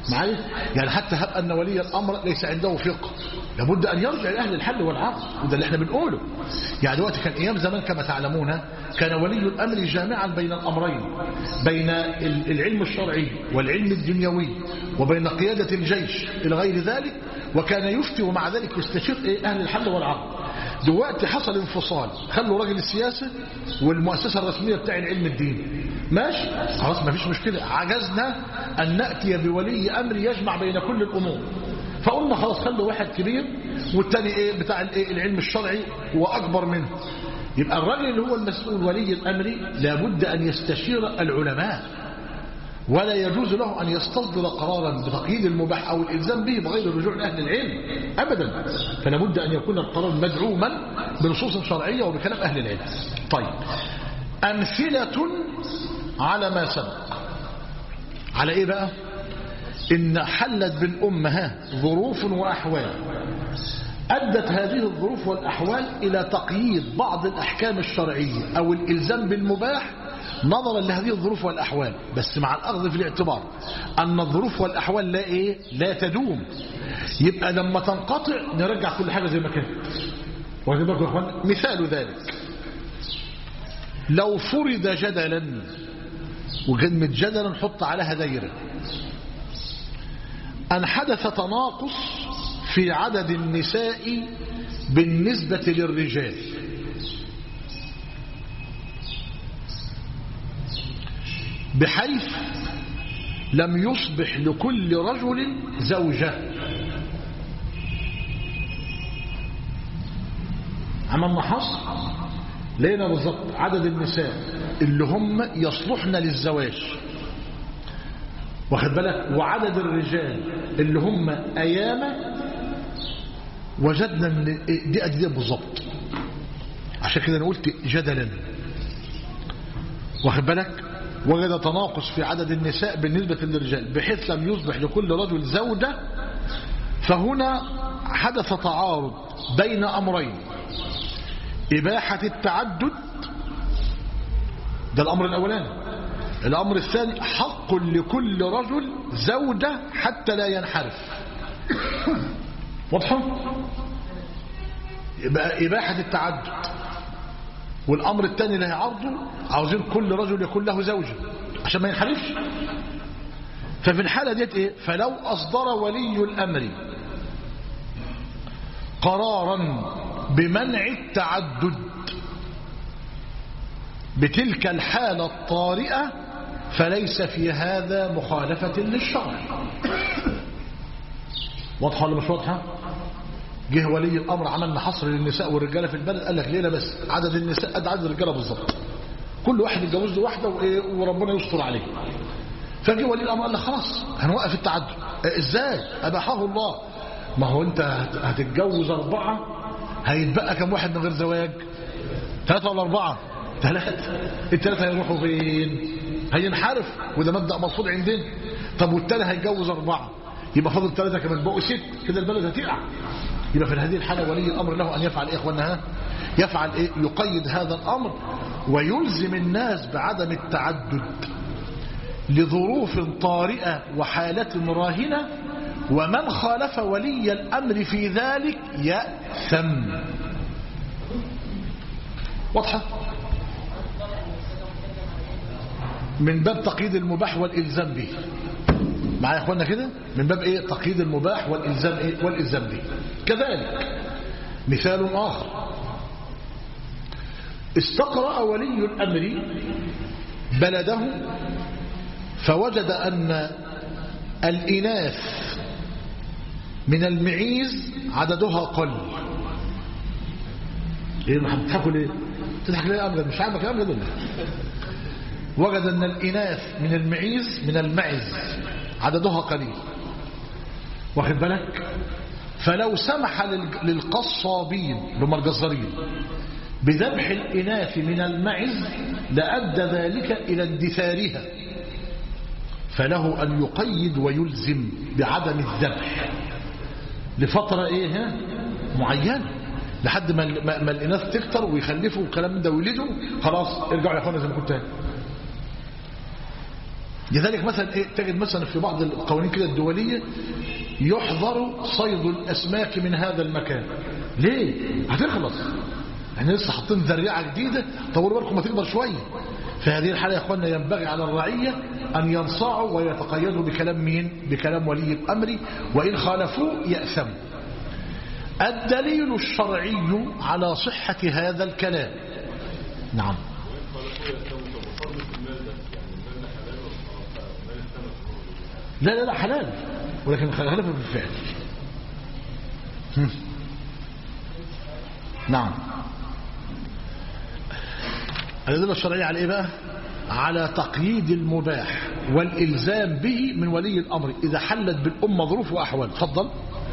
معايا يعني حتى هب أن ولي الأمر ليس عنده فقه لابد أن يرجع لأهل الحل والعقد وده اللي احنا بنقوله يعني دلوقتي كان أيام زمان كما تعلمون كان ولي الأمر جامعا بين الأمرين بين ال- العلم الشرعي والعلم الدنيوي وبين قيادة الجيش إلى غير ذلك وكان يفتي ومع ذلك يستشير إيه أهل الحل والعقد دلوقتي حصل انفصال خلوا راجل السياسة والمؤسسة الرسمية بتاع العلم الديني ماشي خلاص ما فيش مشكلة عجزنا أن نأتي بولي أمر يجمع بين كل الأمور فقلنا خلاص خلوا واحد كبير والتاني ايه بتاع الايه العلم الشرعي واكبر منه يبقى الراجل اللي هو المسؤول ولي الامر لابد ان يستشير العلماء ولا يجوز له أن يستصدر قرارا بتقييد المباح أو الإلزام به بغير الرجوع لأهل العلم أبدا فلا بد أن يكون القرار مدعوما بنصوص شرعية وبكلام أهل العلم طيب أمثلة على ما سبق على إيه بقى إن حلت بالأمة ها ظروف وأحوال أدت هذه الظروف والأحوال إلى تقييد بعض الأحكام الشرعية أو الإلزام بالمباح نظرا لهذه الظروف والأحوال بس مع الأخذ في الاعتبار أن الظروف والأحوال لا إيه لا تدوم يبقى لما تنقطع نرجع كل حاجة زي ما كانت واخدين بالكم يا اخوان مثال ذلك لو فرض جدلا وكلمة جدلا نحط عليها دايرة أن حدث تناقص في عدد النساء بالنسبة للرجال بحيث لم يصبح لكل رجل زوجة عملنا حصر لقينا بالظبط عدد النساء اللي هم يصلحن للزواج واخد بالك وعدد الرجال اللي هم أياما وجدنا ان دي أجدية بالظبط عشان كده انا قلت جدلا واخد بالك وجد تناقص في عدد النساء بالنسبة للرجال بحيث لم يصبح لكل رجل زوجة فهنا حدث تعارض بين أمرين إباحة التعدد ده الأمر الأولاني الأمر الثاني حق لكل رجل زوجة حتى لا ينحرف واضحة يبقى إباحة التعدد والأمر الثاني اللي هيعرضه عاوزين كل رجل يكون له زوجة عشان ما ينحرفش ففي الحالة ديت إيه فلو أصدر ولي الأمر قرارا بمنع التعدد بتلك الحالة الطارئة فليس في هذا مخالفة للشرع واضحة ولا مش واضحة جه ولي الأمر عملنا حصر للنساء والرجالة في البلد قال لك ليه بس عدد النساء قد عدد الرجالة بالظبط كل واحد يتجوز له واحدة وإيه وربنا يستر عليه فجه ولي الأمر قال لك خلاص هنوقف التعدد إيه ازاي أباحه الله ما هو انت هتتجوز أربعة هيتبقى كم واحد من غير زواج ثلاثة ولا أربعة ثلاثة الثلاثة هيروحوا فين هينحرف وده مبدأ مرفوض عندنا طب والتاني هيتجوز أربعة يبقى فاضل ثلاثة كمان بقوا ست كده البلد هتقع يبقى في هذه الحالة ولي الأمر له أن يفعل إيه إخواننا يفعل إيه يقيد هذا الأمر ويلزم الناس بعدم التعدد لظروف طارئة وحالة راهنة ومن خالف ولي الأمر في ذلك يأثم واضحة من باب تقييد المباح والإلزام به معايا يا اخوانا كده من باب ايه تقييد المباح والإلزام ايه والإلزام به كذلك مثال آخر استقرأ ولي الأمر بلده فوجد أن الإناث من المعيز عددها قل ايه ما بتضحكوا ليه تضحك ليه أمجد مش عارفك أمجد ولا وجد أن الإناث من المعيز من المعز عددها قليل واخد بالك فلو سمح للقصابين لهم الجزارين بذبح الإناث من المعز لأدى ذلك إلى اندثارها فله أن يقيد ويلزم بعدم الذبح لفترة إيه ها؟ معينة لحد ما, ما الإناث تكتر ويخلفوا والكلام ده ويولدوا خلاص ارجعوا يا أخوانا زي ما كنت لذلك مثلا إيه تجد مثلا في بعض القوانين كده الدولية يحظر صيد الأسماك من هذا المكان ليه؟ هتخلص احنا لسه حاطين ذريعة جديدة طولوا بالكم ما تكبر شوية في هذه الحالة يا اخوانا ينبغي على الرعية أن ينصاعوا ويتقيدوا بكلام مين؟ بكلام ولي الأمر وإن خالفوه يأثموا الدليل الشرعي على صحة هذا الكلام نعم لا لا لا حلال ولكن خلافه في الفعل هم. نعم الأدلة الشرعية على إيه بقى على تقييد المباح والإلزام به من ولي الأمر إذا حلت بالأمة ظروف وأحوال تفضل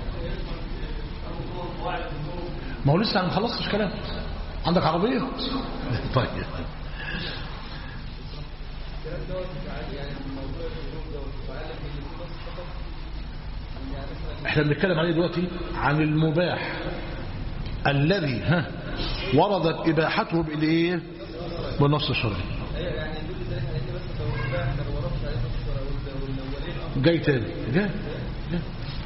ما هو لسه ما خلصتش كلام عندك عربية طيب احنا بنتكلم عليه دلوقتي عن المباح الذي ها وردت إباحته بالإيه بالنص الشرعي جاي تاني جاي جاي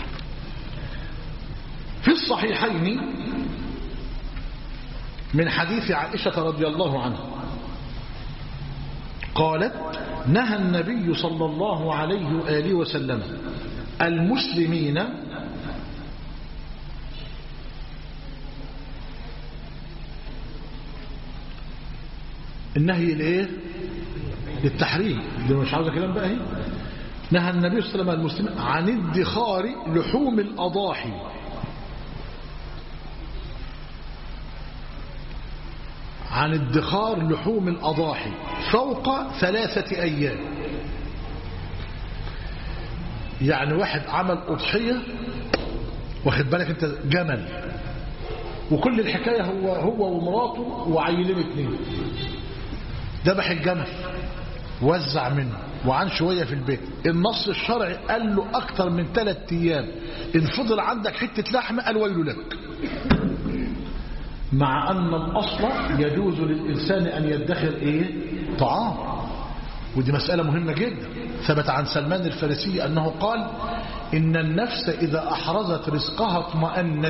في الصحيحين من حديث عائشة رضي الله عنها قالت نهى النبي صلى الله عليه وآله وسلم المسلمين النهي الايه للتحريم اللي مش عاوزه كلام بقى اهي نهى النبي صلى الله عليه وسلم المسلمين عن ادخار لحوم الاضاحي عن ادخار لحوم الأضاحي فوق ثلاثة أيام يعني واحد عمل أضحية واخد بالك انت جمل وكل الحكاية هو هو ومراته وعيلين اتنين ذبح الجمل وزع منه وعن شوية في البيت النص الشرعي قال له أكتر من ثلاثة أيام إن فضل عندك حتة لحمة قال ويل لك مع أن الأصل يجوز للإنسان أن يدخر إيه طعام ودي مسألة مهمة جدا ثبت عن سلمان الفارسي أنه قال إن النفس إذا أحرزت رزقها اطمأنت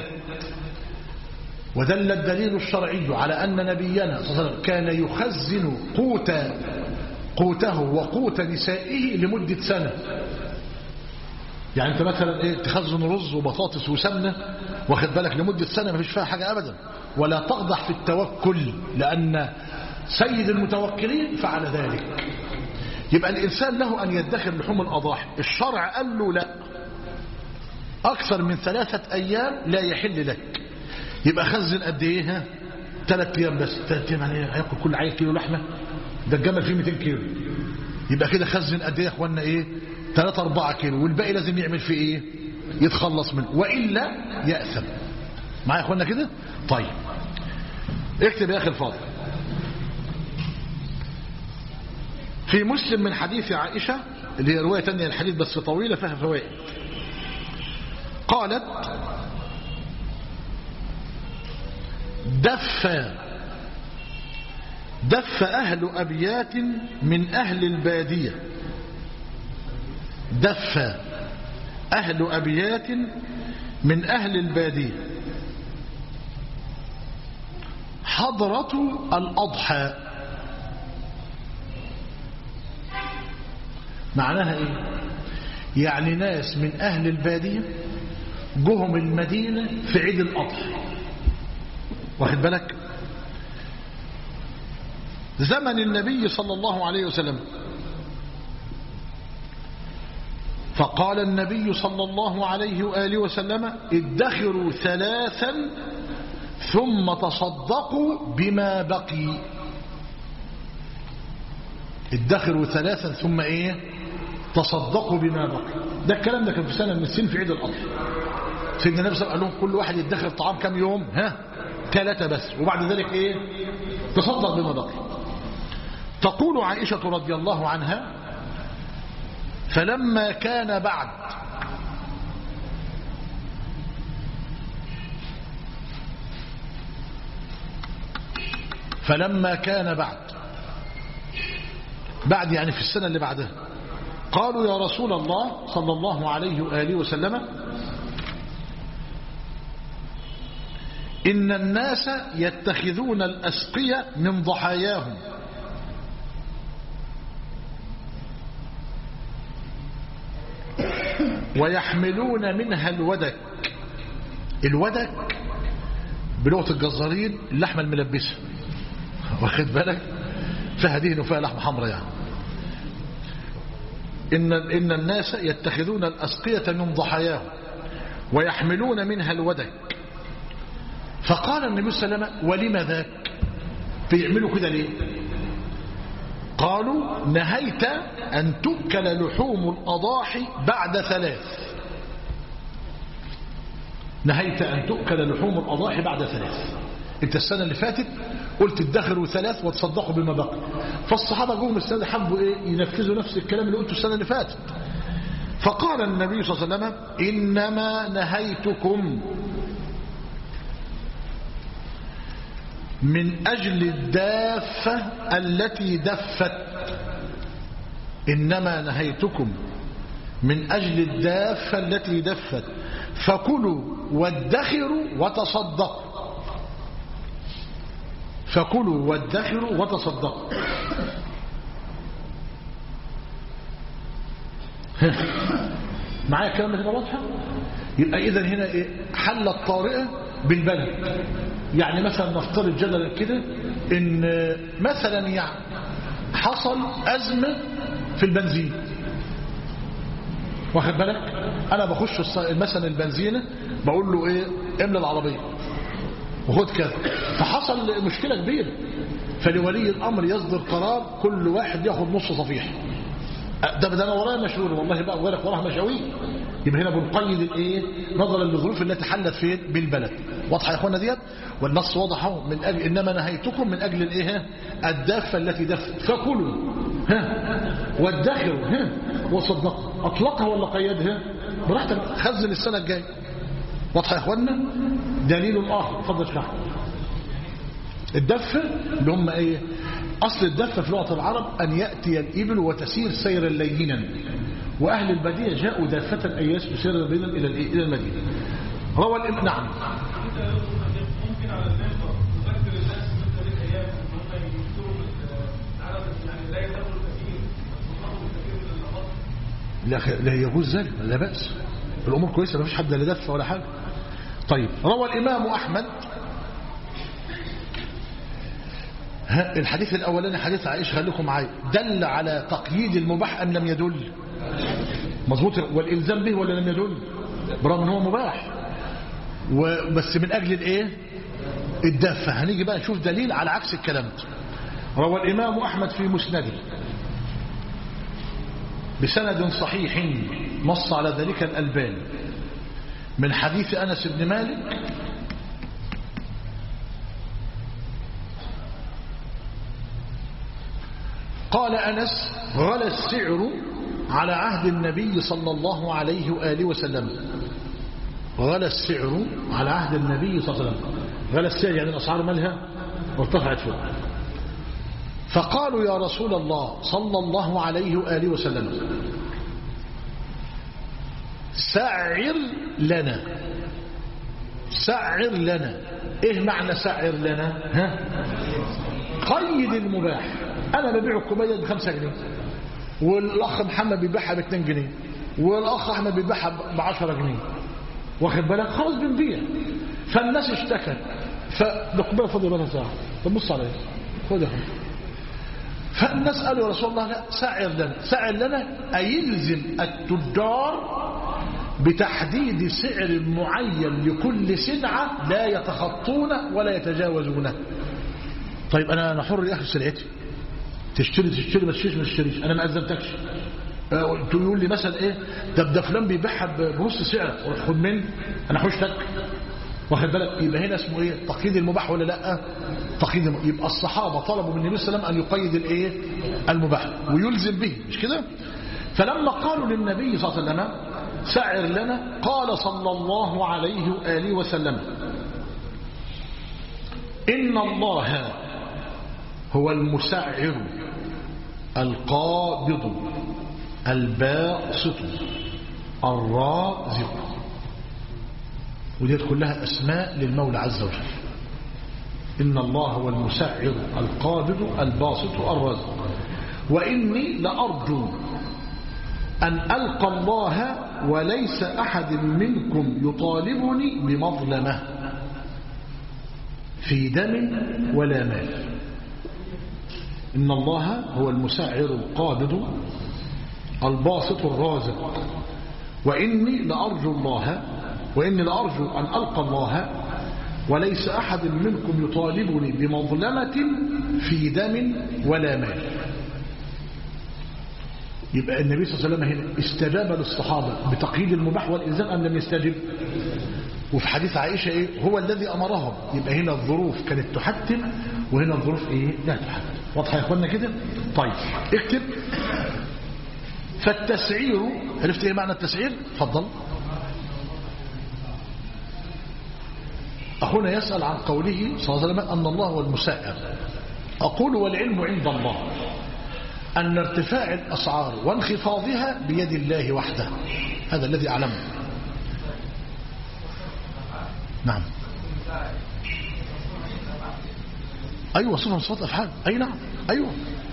ودل الدليل الشرعي على أن نبينا صلى الله عليه وسلم كان يخزن قوت قوته وقوت نسائه لمدة سنة يعني انت مثلا ايه تخزن رز وبطاطس وسمنه واخد بالك لمده سنه ما فيش فيها حاجه ابدا ولا تقضح في التوكل لان سيد المتوكلين فعل ذلك يبقى الانسان له ان يدخر لحوم الاضاحي الشرع قال له لا اكثر من ثلاثه ايام لا يحل لك يبقى خزن قد ايه ها ثلاث ايام بس ثلاث ايام يعني هياكل كل عيل كيلو لحمه ده الجمل فيه 200 كيلو يبقى كده خزن قد ايه يا اخوانا ايه 3 4 كيلو والباقي لازم يعمل فيه ايه يتخلص منه والا ياثم معايا يا اخوانا كده طيب اكتب يا اخي الفاضل في مسلم من حديث عائشة اللي هي رواية تانية الحديث بس طويلة فيها فوائد قالت دف دف أهل أبيات من أهل البادية دف أهل أبيات من أهل البادية حضرة الأضحى معناها إيه يعني ناس من أهل البادية جهم المدينة في عيد الأضحى واخد بالك زمن النبي صلى الله عليه وسلم فقال النبي صلى الله عليه وآله وسلم ادخروا ثلاثا ثم تصدقوا بما بقي ادخروا ثلاثا ثم ايه تصدقوا بما بقي ده الكلام ده كان في سنة من السن في عيد الأضحى سيدنا النبي صلى الله عليه وسلم قال لهم كل واحد يدخر طعام كم يوم ها ثلاثة بس وبعد ذلك ايه تصدق بما بقي تقول عائشة رضي الله عنها فلما كان بعد فلما كان بعد بعد يعني في السنة اللي بعدها قالوا يا رسول الله صلى الله عليه وآله وسلم إن الناس يتخذون الأسقية من ضحاياهم ويحملون منها الودك الودك بلغة الجزارين اللحمة الملبسة واخد بالك فيها دهن وفيها لحمة حمراء يعني إن, إن الناس يتخذون الأسقية من ضحاياهم ويحملون منها الودك فقال النبي صلى الله عليه وسلم ولم ذاك بيعملوا كده ليه قالوا نهيت أن تؤكل لحوم الأضاحي بعد ثلاث نهيت أن تؤكل لحوم الأضاحي بعد ثلاث انت السنة اللي فاتت قلت ادخروا ثلاث وتصدقوا بما بقي فالصحابة جوهم السنة حبوا ايه ينفذوا نفس الكلام اللي قلته السنة اللي فاتت فقال النبي صلى الله عليه وسلم إنما نهيتكم من أجل الدافة التي دفت إنما نهيتكم من أجل الدافة التي دفت فكلوا وادخروا وتصدقوا فكلوا وادخروا وتصدقوا معايا الكلام ده كده واضحه يبقى اذا هنا ايه حل الطارئه بالبلد يعني مثلا نفترض جدلا كده ان مثلا يعني حصل ازمه في البنزين واخد بالك انا بخش الص- مثلا البنزينه بقول له ايه املى العربيه وخد كذا فحصل مشكله كبيره فلولي الامر يصدر قرار كل واحد ياخد نص صفيح ده ده انا ورايا مشهور والله بقى غيرك وراها مشاوير يبقى هنا بنقيد الايه نظرا للظروف التي حلت فين بالبلد واضحه يا اخوانا ديت والنص واضح اهو من اجل انما نهيتكم من اجل الايه الدافه التي دفت فكلوا ها وادخروا ها وصدقوا اطلقها ولا قيدها براحتك خزن السنه الجايه واضحه يا اخوانا دليل اخر اتفضل اشرح الدفة اللي هم ايه اصل الدفة في لغة العرب ان يأتي الابل وتسير سيرا لينا واهل البادية جاءوا دافة ان يسيروا سيرا لينا الى الإيه؟ الى المدينة روى الإمام نعم ممكن على المنبر نذكر الناس مثل الايام ان هم يكثروا العدد يعني لا يدخلوا الكثير ويصنعوا الكثير من النقاط لا, خ- لا يجوز ذلك لا بأس الأمور كويسة ما فيش حد لا دفة ولا حاجة طيب روى الإمام أحمد ها، الحديث الأولاني حديث عائشة خليكم معايا دل على تقييد المباح أم لم يدل مظبوط والإلزام به ولا لم يدل برغم ان هو مباح وبس من أجل الإيه الدافة هنيجي بقى نشوف دليل على عكس الكلام ده روى الإمام أحمد في مسنده بسند صحيح نص على ذلك الألباني من حديث أنس بن مالك قال أنس غلى السعر على عهد النبي صلى الله عليه وآله وسلم غلى السعر على عهد النبي صلى الله عليه وسلم غلى السعر يعني الأسعار مالها ارتفعت فوق فقالوا يا رسول الله صلى الله عليه وآله وسلم سعر لنا سعر لنا ايه معنى سعر لنا ها قيد المباح انا ببيع الكوبايه بخمسة جنيه والاخ محمد بيبيعها باتنين جنيه والاخ احمد بيبيعها بعشرة جنيه واخد بالك خلاص بنبيع فالناس اشتكت فالكوبايه فاضيه بقى ساعه طب بص عليا خد يا اخويا فالناس قالوا يا رسول الله لا سعر لنا سعر لنا أيلزم التجار بتحديد سعر معين لكل سلعة لا يتخطونه ولا يتجاوزونه طيب أنا أنا حر يا أخي سلعتي تشتري تشتري ما تشتريش ما تشتريش أنا ما أذنتكش آه، تقول لي مثلا إيه ده ده فلان بيبيعها بنص سعر روح خد مني أنا حوشتك واخد بالك يبقى هنا اسمه ايه تقييد المباح ولا لا تقييد الم... يبقى الصحابه طلبوا من النبي صلى الله عليه وسلم ان يقيد الايه المباح ويلزم به مش كده فلما قالوا للنبي صلى الله عليه وسلم سعر لنا قال صلى الله عليه واله وسلم ان الله هو المسعر القابض الباسط الرازق وديت كلها أسماء للمولى عز وجل إن الله هو المسعر القابض الباسط الرازق وإني لأرجو أن ألقى الله وليس أحد منكم يطالبني بمظلمة في دم ولا مال إن الله هو المسعر القابض الباسط الرازق وإني لأرجو الله وإني لأرجو أن ألقى الله وليس أحد منكم يطالبني بمظلمة في دم ولا مال يبقى النبي صلى الله عليه وسلم هنا استجاب للصحابة بتقييد المباح والإلزام أم لم يستجب وفي حديث عائشة إيه هو الذي أمرهم يبقى هنا الظروف كانت تحتم وهنا الظروف إيه لا تحتم واضحة يا أخوانا كده طيب اكتب فالتسعير عرفت إيه معنى التسعير تفضل أخونا يسأل عن قوله صلى الله عليه وسلم أن الله هو المسائر أقول والعلم عند الله أن ارتفاع الأسعار وانخفاضها بيد الله وحده هذا الذي أعلمه نعم أيوة صفة من صفات أفعال أي نعم أيوة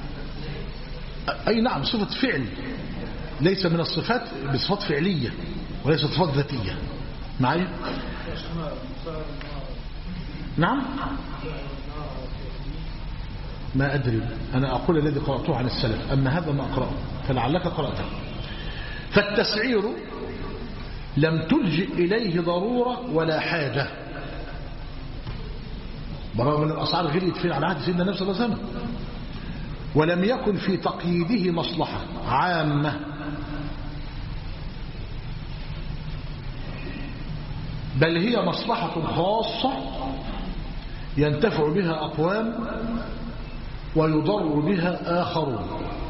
أي نعم صفة فعل ليس من الصفات بصفات فعلية وليس صفات ذاتية معي نعم ما أدري أنا أقول الذي قرأته عن السلف أما هذا ما أقرأه فلعلك قرأته فالتسعير لم تلجئ إليه ضرورة ولا حاجة برغم أن الأسعار غليت فين على عهد سيدنا النبي صلى الله عليه وسلم ولم يكن في تقييده مصلحة عامة بل هي مصلحة خاصة ينتفع بها أقوام ويضر بها آخرون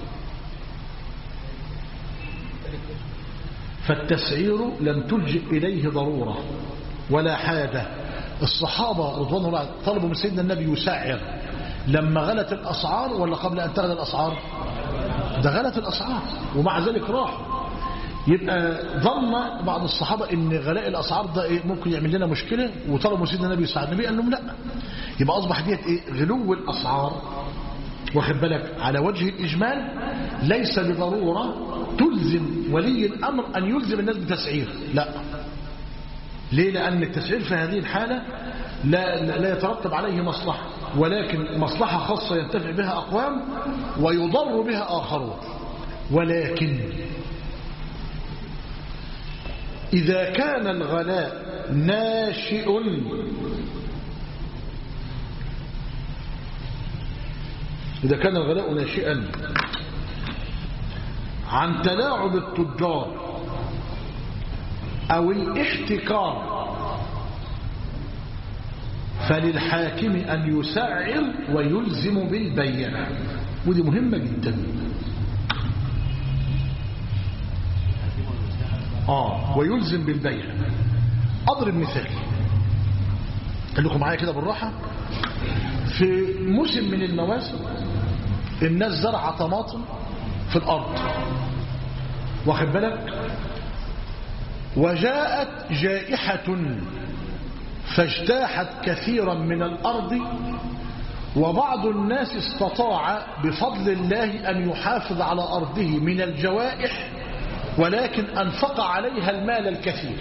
فالتسعير لم تلجئ إليه ضرورة ولا حاجة الصحابة رضوان الله طلبوا من سيدنا النبي يسعر لما غلت الأسعار ولا قبل أن تغلى الأسعار ده غلت الأسعار ومع ذلك راحوا يبقى ظن بعض الصحابة ان غلاء الأسعار ده إيه ممكن يعمل لنا مشكلة وطلبوا سيدنا النبي يساعد النبي قال لهم لا يبقى أصبح ديت إيه غلو الأسعار واخد بالك على وجه الإجمال ليس بضرورة تلزم ولي الأمر أن يلزم الناس بتسعير لا ليه لأن التسعير في هذه الحالة لا, لا يترتب عليه مصلحة ولكن مصلحة خاصة ينتفع بها أقوام ويضر بها آخرون ولكن إذا كان الغلاء ناشئ إذا كان الغلاء ناشئا عن تلاعب التجار أو الاحتكار فللحاكم أن يسعر ويلزم بالبيع ودي مهمة جدا آه ويلزم بالبيع أضرب مثال قال لكم معايا كده بالراحة في موسم من المواسم الناس زرع طماطم في الأرض واخد بالك وجاءت جائحة فاجتاحت كثيرا من الأرض وبعض الناس استطاع بفضل الله أن يحافظ على أرضه من الجوائح ولكن أنفق عليها المال الكثير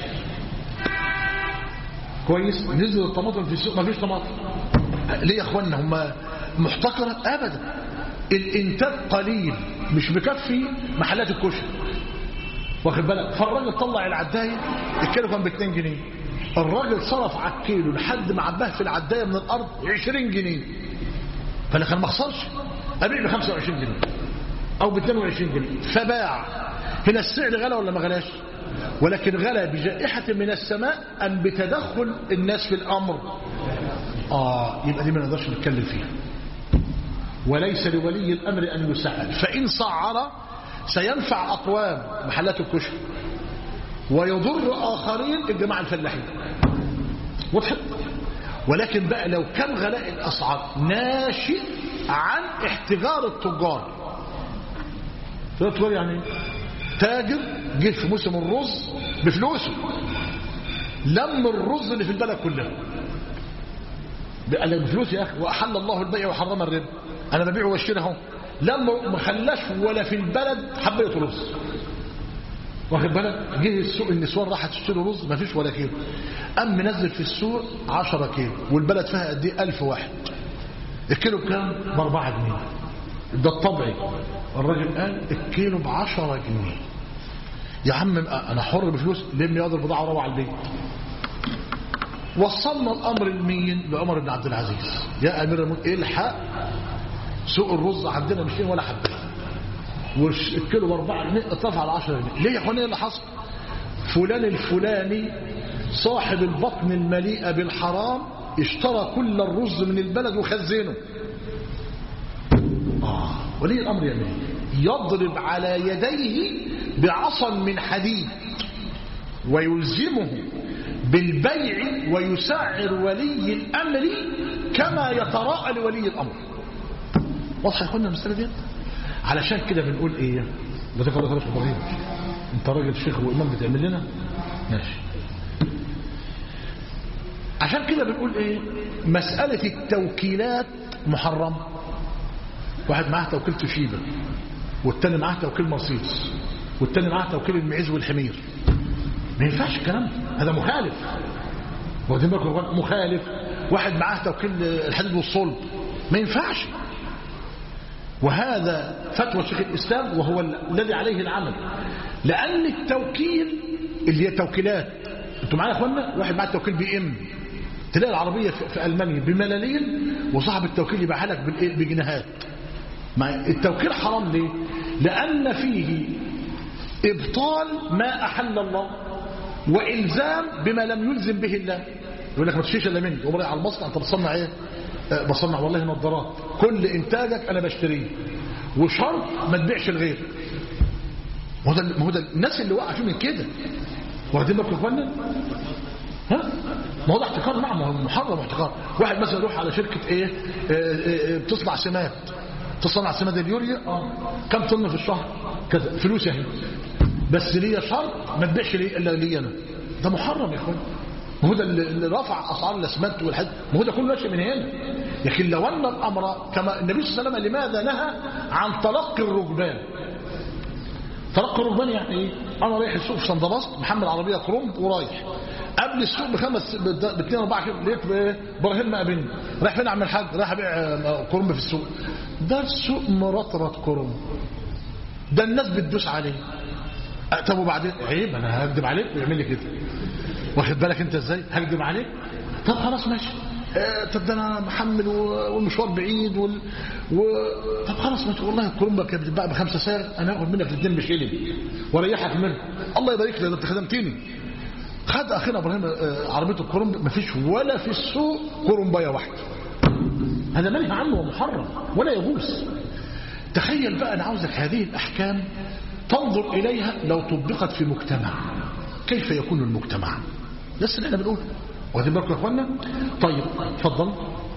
كويس نزل الطماطم في السوق ما فيش طماطم ليه يا اخوانا هم محتكرة ابدا الانتاج قليل مش مكفي محلات الكشري واخد بالك فالراجل طلع العدايه الكيلو كان ب 2 جنيه الراجل صرف على الكيلو لحد ما عباه في العدايه من الارض 20 جنيه فانا كان ما اخسرش ابيع ب 25 جنيه او ب 22 جنيه فباع هنا السعر غلى ولا ما غلاش ولكن غلى بجائحة من السماء أم بتدخل الناس في الأمر آه يبقى دي ما نقدرش نتكلم فيها وليس لولي الأمر أن يسعر فإن سعر سينفع أقوام محلات الكشف ويضر آخرين الجماعة الفلاحين وضحت ولكن بقى لو كان غلاء الأسعار ناشئ عن احتجار التجار تقول يعني تاجر جه في موسم الرز بفلوسه لم الرز اللي في البلد كلها قال لك بفلوس يا اخي واحل الله البيع وحرم الربا انا ببيع واشتري اهو لما ما خلاش ولا في البلد حبه رز واخد بالك جه السوق النسوان راحت تشتري رز ما فيش ولا كيلو قام منزل في السوق 10 كيلو والبلد فيها قد ايه 1000 واحد الكيلو بكام ب 4 جنيه ده الطبيعي الراجل قال الكيلو ب 10 جنيه يا عم انا حر بفلوس لم ياخد البضاعه وروح على البيت وصلنا الامر لمين لعمر بن عبد العزيز يا امير المؤمنين الحق سوق الرز عندنا مش ولا حبه والكيلو باربعة جنيه اترفع على 10 جنيه ليه يا اخواني اللي حصل فلان الفلاني صاحب البطن المليئة بالحرام اشترى كل الرز من البلد وخزنه آه ولي الأمر يعمل يضرب على يديه بعصا من حديد ويلزمه بالبيع ويسعر ولي الأمر كما يتراءى لولي الأمر واضح يا اخوانا المسألة دي علشان كده بنقول ايه ده الله خلاص ابراهيم انت راجل شيخ وامام بتعمل لنا ماشي عشان كده بنقول ايه مسألة التوكيلات محرمة واحد معاه توكيل توشيبا والتاني معاه توكيل مرسيدس والتاني معاه توكيل المعيز والحمير ما ينفعش الكلام ده. هذا مخالف واخدين بالكم مخالف واحد معاه توكيل الحديد والصلب ما ينفعش وهذا فتوى شيخ الإسلام وهو الذي عليه العمل لأن التوكيل اللي هي توكيلات انتوا معايا يا اخوانا واحد معاه توكيل بي ام تلاقي العربية في في ألمانيا بملالين وصاحب التوكيل يبيعها لك بالإيه؟ بجنيهات مع التوكيل حرام ليه لأن فيه إبطال ما أحل الله وإلزام بما لم يلزم به الله يقول لك ما تشيش الا مني يقوم رايح على المصنع انت بتصنع ايه أه بصنع والله نظارات كل انتاجك انا بشتريه وشرط ما تبيعش الغير ما هو ده ما هو ده الناس اللي وقعوا من كده واخدين بالكم يا اخوانا ها ما هو ده احتكار نعم ما هو محرم احتكار واحد مثلا يروح على شركه ايه اه اه اه بتصنع سماد تصنع سماد اليوريا اه كم طن في الشهر كذا فلوس اهي بس ليا شرط ما تبيعش لي الا لي انا ده محرم يا اخوانا ما هو ده اللي رفع اسعار الاسمنت والحد ما هو ده كله ماشي من هنا لكن لو ان الامر كما النبي صلى الله عليه وسلم لماذا نهى عن تلقي الركبان تلقي الركبان يعني ايه انا رايح السوق في صندباست محمل عربيه كرومب ورايح قبل السوق بخمس ب 2 4 كيلو لقيت ابراهيم مقابلني رايح فين اعمل حاج رايح ابيع كرومب في السوق ده السوق مرطرط كرومب ده الناس بتدوس عليه طب وبعدين عيب انا هكدب عليك ويعمل لي كده واخد بالك انت ازاي هكدب عليك طب خلاص ماشي اه طب ده انا محمل والمشوار بعيد وال... و... طب خلاص ماشي والله الكرومبه كانت بتتباع بخمسه سعر انا هاخد منك الاثنين بشيلين واريحك منه الله يبارك لك انت خدمتني خد اخينا ابراهيم اه عربيه الكرومب مفيش ولا في السوق كرومبايه واحده هذا منهي عنه ومحرم ولا يجوز تخيل بقى انا عاوزك هذه الاحكام تنظر اليها لو طبقت في مجتمع كيف يكون المجتمع بس اللي احنا بنقوله واخدين بالكم يا اخوانا طيب اتفضل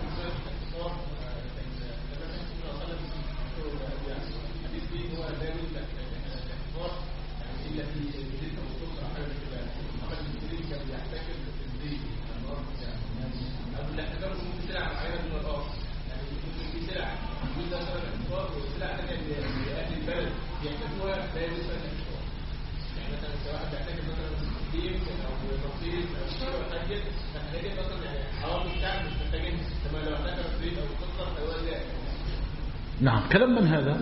نعم كلام من هذا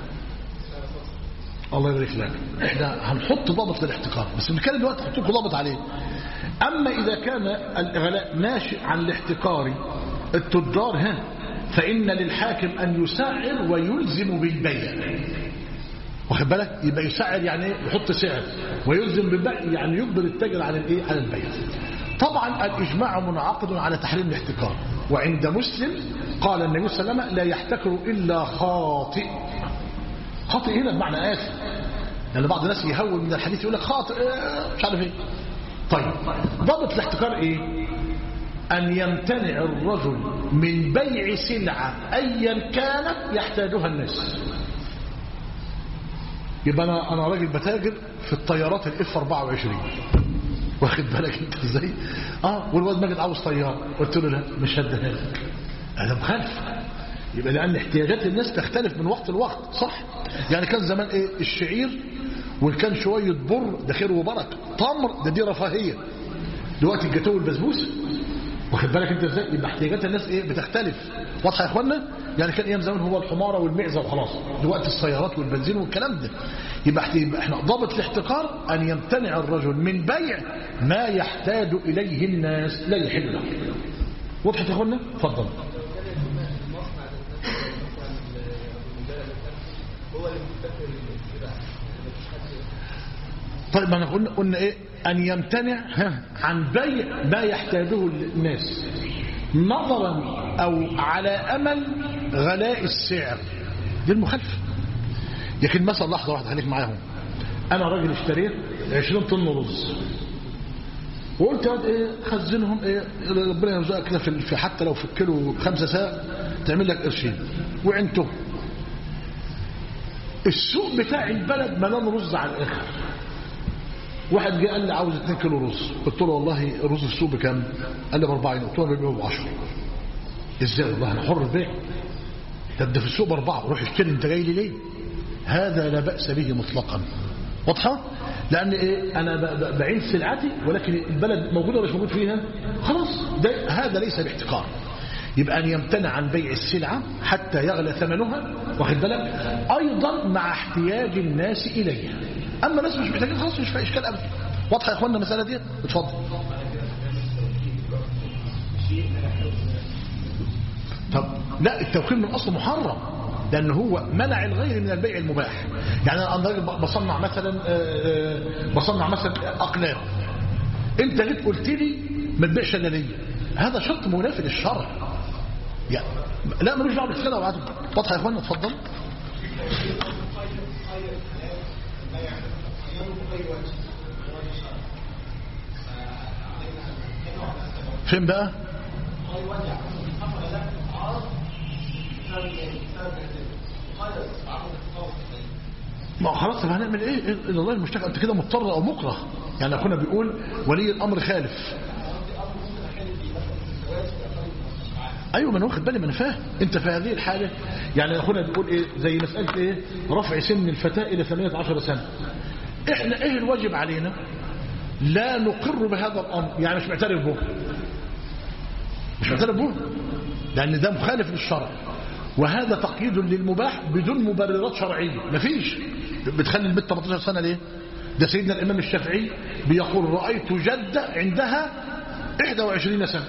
الله يبارك لك احنا هنحط ضابط للاحتكار بس بنتكلم دلوقتي هحط لكم ضابط عليه اما اذا كان الاغلاء ناشئ عن الاحتكار التجار ها فان للحاكم ان يسعر ويلزم بالبيع واخد بالك يبقى يسعر يعني ايه يحط سعر ويلزم بالبيع يعني يجبر التاجر على الايه على البيع طبعا الاجماع منعقد على تحريم الاحتكار وعند مسلم قال النبي صلى الله عليه وسلم لا يحتكر الا خاطئ خاطئ هنا بمعنى آثم لأن بعض الناس يهون من الحديث يقول لك خاطئ اه مش عارف ايه طيب ضابط الاحتكار ايه أن يمتنع الرجل من بيع سلعة أيا كانت يحتاجها الناس يبقى انا انا راجل بتاجر في الطيارات الاف 24 واخد بالك انت ازاي اه والواد ماجد عاوز طياره قلت له لا مش هديها لك انا مخالف يبقى لان احتياجات الناس تختلف من وقت لوقت صح يعني كان زمان ايه الشعير وان كان شويه بر ده خير وبركه تمر ده دي رفاهيه دلوقتي الجاتوه والبسبوسه واخد بالك انت ازاي يبقى احتياجات الناس ايه بتختلف واضحه يا اخوانا يعني كان ايام زمان هو الحماره والمعزه وخلاص دلوقتي السيارات والبنزين والكلام ده يبقى احت- يبقى احنا ضابط الاحتقار ان يمتنع الرجل من بيع ما يحتاج اليه الناس لا يحل له وضحت يا اخوانا اتفضل طيب ما احنا قلنا قلنا ايه ان يمتنع ها، عن بيع ما يحتاجه الناس نظرا او على امل غلاء السعر دي المخالفه لكن مثلا لحظه واحده خليك معاهم انا راجل اشتريت 20 طن رز وقلت يا واد ايه خزنهم ايه ربنا يرزقك كده في في- حتى لو في الكيلو خمسة ساعة تعمل لك قرشين وعنته السوق بتاع البلد ملان رز على الاخر واحد جه قال لي عاوز 2 كيلو رز قلت له والله رز السوق بكام قال لي ب 40 قلت له ببيعه ب 10 ازاي والله انا حر البيع طب ده في السوق باربعه روح اشتري انت جاي لي ليه هذا لا باس به مطلقا واضحه لان ايه انا ب- ب- بعين سلعتي ولكن البلد موجوده ولا مش موجود فيها خلاص ده هذا ليس باحتكار يبقى ان يمتنع عن بيع السلعه حتى يغلى ثمنها واخد بالك ايضا مع احتياج الناس اليها اما الناس مش محتاجين خلاص مش في اشكال ابدا واضحه يا اخوانا المساله دي اتفضل طب لا التوكيل من اصله محرم لان هو منع الغير من البيع المباح يعني انا راجل بصنع مثلا آه، آه، بصنع مثلا اقلام انت جيت قلت لي ما تبيعش الا ليا هذا شرط منافي للشرع يعني لا ملوش دعوه بالكده وبعد واضحه يا اخوانا اتفضل فين بقى ما هو خلاص طب هنعمل ايه إيه إلا الله المشتكى انت كده مضطر او مكره يعني كنا بيقول ولي الامر خالف ايوه ما انا واخد بالي ما انا فاهم انت في هذه الحاله يعني اخونا بيقول ايه زي مساله ايه رفع سن الفتاه الى 18 سنه احنا ايه الواجب علينا لا نقر بهذا الامر يعني مش معترف به مش معترف به لان ده مخالف للشرع وهذا تقييد للمباح بدون مبررات شرعيه مفيش بتخلي البنت 18 سنه ليه ده سيدنا الامام الشافعي بيقول رايت جده عندها 21 سنه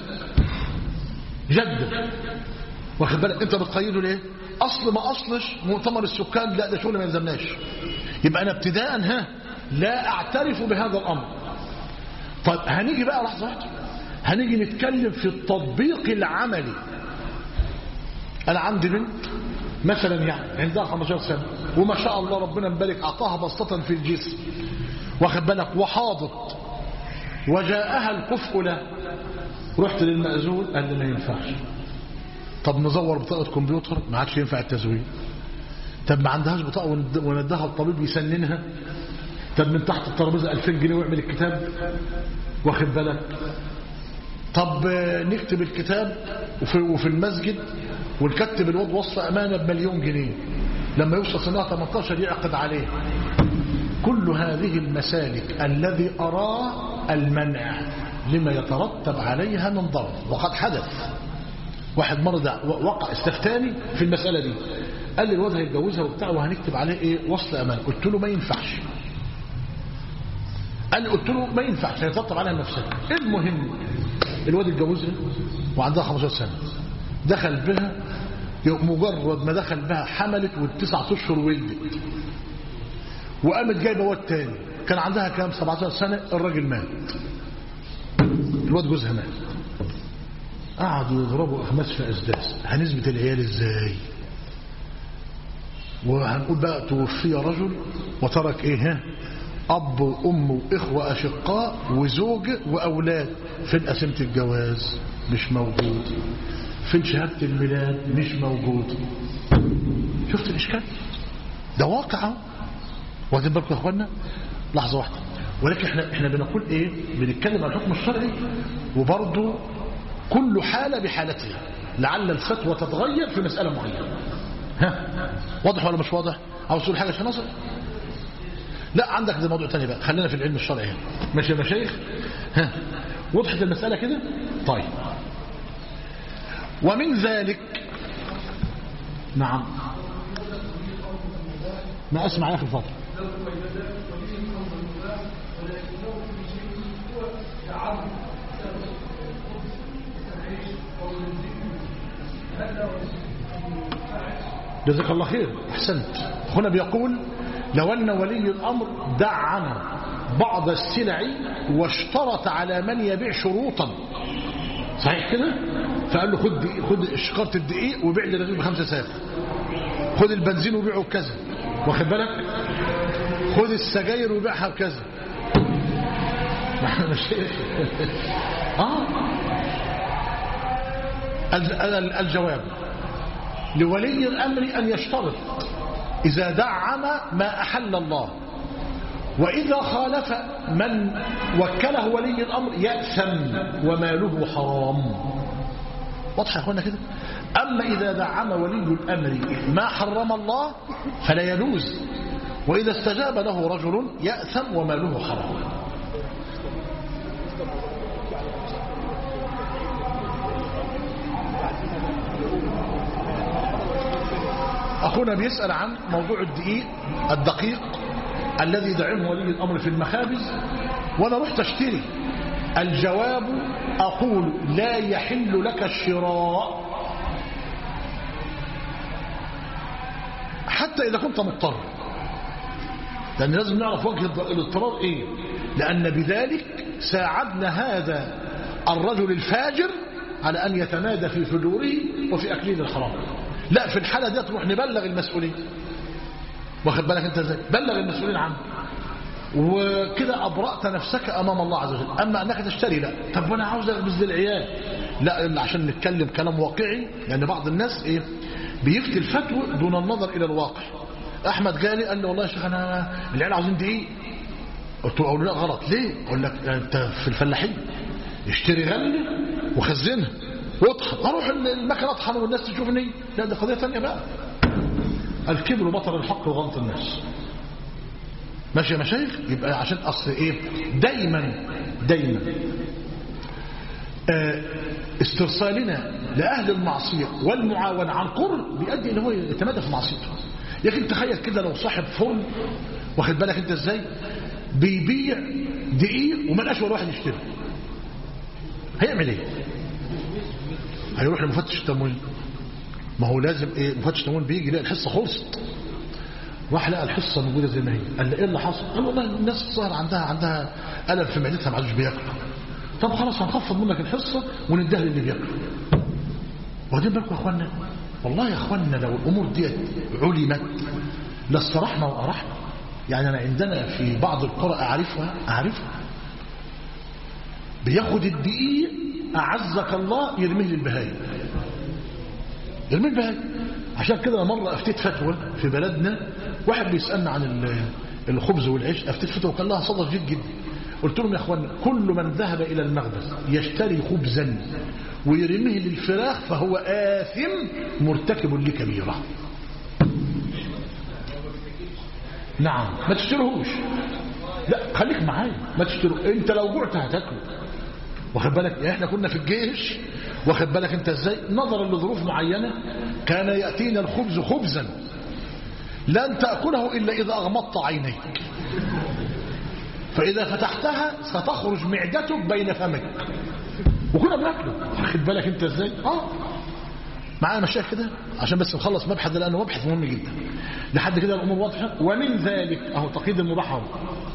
جده واخد بالك انت بتقيده ليه اصل ما اصلش مؤتمر السكان لا ده شغل ما يلزمناش يبقى انا ابتداء ها لا اعترف بهذا الامر طيب هنيجي بقى لحظه واحده هنيجي نتكلم في التطبيق العملي انا عندي بنت مثلا يعني عندها 15 سنه وما شاء الله ربنا مبارك اعطاها بسطه في الجسم واخد بالك وحاضت وجاءها الكفء له رحت للمأذون قال لي ما ينفعش طب نزور بطاقة كمبيوتر ما عادش ينفع التزوير طب ما عندهاش بطاقة وند- وندها الطبيب يسننها طب من تحت الترابيزة 2000 جنيه ويعمل الكتاب واخد بالك طب آه، نكتب الكتاب وفي, وفي المسجد ونكتب الواد وصف أمانة بمليون جنيه لما يوصل سنة 18 يعقد عليه كل هذه المسالك الذي أراه المنع لما يترتب عليها من ضرر وقد حدث واحد مرضى وقع استفتاني في المسألة دي قال لي الواد هيتجوزها وبتاع وهنكتب عليه ايه وصل امان قلت له ما ينفعش قال لي قلت له ما ينفعش هيترتب عليها المفسده المهم الواد اتجوزها وعندها 15 سنه دخل بها مجرد ما دخل بها حملت والتسعة اشهر ولدت وقامت جايبه واد تاني كان عندها كام 17 سنه الراجل مات الواد جوزها مات قعدوا يضربوا اخماس في اسداس هنثبت العيال ازاي وهنقول بقى توفي رجل وترك ايه ها اب وام واخوه اشقاء وزوج واولاد فين قسيمه الجواز مش موجود فين شهاده الميلاد مش موجود شفت الاشكال ده واقع أهو. واخدين بالكم يا اخوانا لحظه واحده ولكن احنا احنا بنقول ايه بنتكلم عن الحكم الشرعي وبرضه كل حاله بحالتها لعل الفتوى تتغير في مساله معينه ها واضح ولا مش واضح عاوز تقول حاجه يا ناصر لا عندك ده موضوع تاني بقى خلينا في العلم الشرعي هنا ماشي يا مشايخ ها وضحت المساله كده طيب ومن ذلك نعم ما اسمع يا اخي الفاضل جزاك الله خير احسنت هنا بيقول لو ان ولي الامر دعم بعض السلع واشترط على من يبيع شروطا صحيح كده فقال له خد خد شكاره الدقيق وبيع لي الرغيف بخمسة ساعات خد البنزين وبيعه بكذا واخد بالك خد السجاير وبيعها بكذا مش اه الجواب لولي الأمر أن يشترط إذا دعم ما أحل الله وإذا خالف من وكله ولي الأمر يأثم وماله حرام واضح يا أخوانا كده أما إذا دعم ولي الأمر ما حرم الله فلا يجوز وإذا استجاب له رجل يأثم وماله حرام أخونا بيسأل عن موضوع الدقيق الدقيق الذي دعمه ولي الأمر في المخابز وأنا رحت أشتري الجواب أقول لا يحل لك الشراء حتى إذا كنت مضطر لأن لازم نعرف وجه الاضطرار إيه لأن بذلك ساعدنا هذا الرجل الفاجر على أن يتمادى في فجوره وفي أكلين الحرام لا في الحالة دي تروح نبلغ المسؤولين واخد بالك انت ازاي بلغ المسؤولين عنه وكده أبرأت نفسك أمام الله عز وجل أما أنك تشتري لا طب وأنا عاوز أخبز للعيال لا عشان نتكلم كلام واقعي لأن بعض الناس إيه بيفتي الفتوى دون النظر إلى الواقع أحمد جالي قال لي والله يا شيخ أنا العيال عاوزين دقيق قلت له أقول لا غلط ليه أقول لك أنت في الفلاحين اشتري غلي وخزنها واطحن اروح المكنه اطحن والناس تشوفني لا دي قضيه ثانيه بقى الكبر بطر الحق وغلط الناس ماشي يا مشايخ يبقى عشان اصل ايه دايما دايما آه استرسالنا لاهل المعصيه والمعاونه عن قرب بيؤدي ان هو يتمادى في معصيته لكن تخيل كده لو صاحب فرن واخد بالك انت ازاي بيبيع دقيق وما لقاش ولا واحد يشتري هيعمل ايه هيروح لمفتش التموين ما هو لازم ايه مفتش التموين بيجي يلاقي الحصه خلصت راح لقى الحصه موجوده زي ما هي قال له ايه اللي حصل قال والله الناس الظاهر عندها عندها الم في معدتها ما عادش بياكلوا طب خلاص هنخفض منك الحصه ونديها للي بياكلوا واخدين بالكم يا اخوانا والله يا اخوانا لو الامور ديت علمت لاسترحنا وارحنا يعني انا عندنا في بعض القرى اعرفها اعرفها بياخد الدقيق أعزك الله يرميه للبهايم يرميه للبهايم عشان كده أنا مرة أفتيت فتوى في بلدنا واحد بيسألنا عن الخبز والعيش أفتيت فتوى وكان لها صدى جد جدا قلت لهم يا أخوان كل من ذهب إلى المخبز يشتري خبزا ويرميه للفراخ فهو آثم مرتكب لكبيرة نعم ما تشتريهوش لا خليك معايا ما تشتروا انت لو جعت هتاكله واخد بالك يعني احنا كنا في الجيش واخد بالك انت ازاي نظرا لظروف معينة كان يأتينا الخبز خبزا لن تأكله إلا إذا أغمضت عينيك فإذا فتحتها ستخرج معدتك بين فمك وكنا بناكله واخد بالك انت ازاي اه معايا مشايخ كده عشان بس نخلص مبحث ده لانه مبحث مهم جدا لحد كده الامور واضحه ومن ذلك اهو تقييد المباح اهو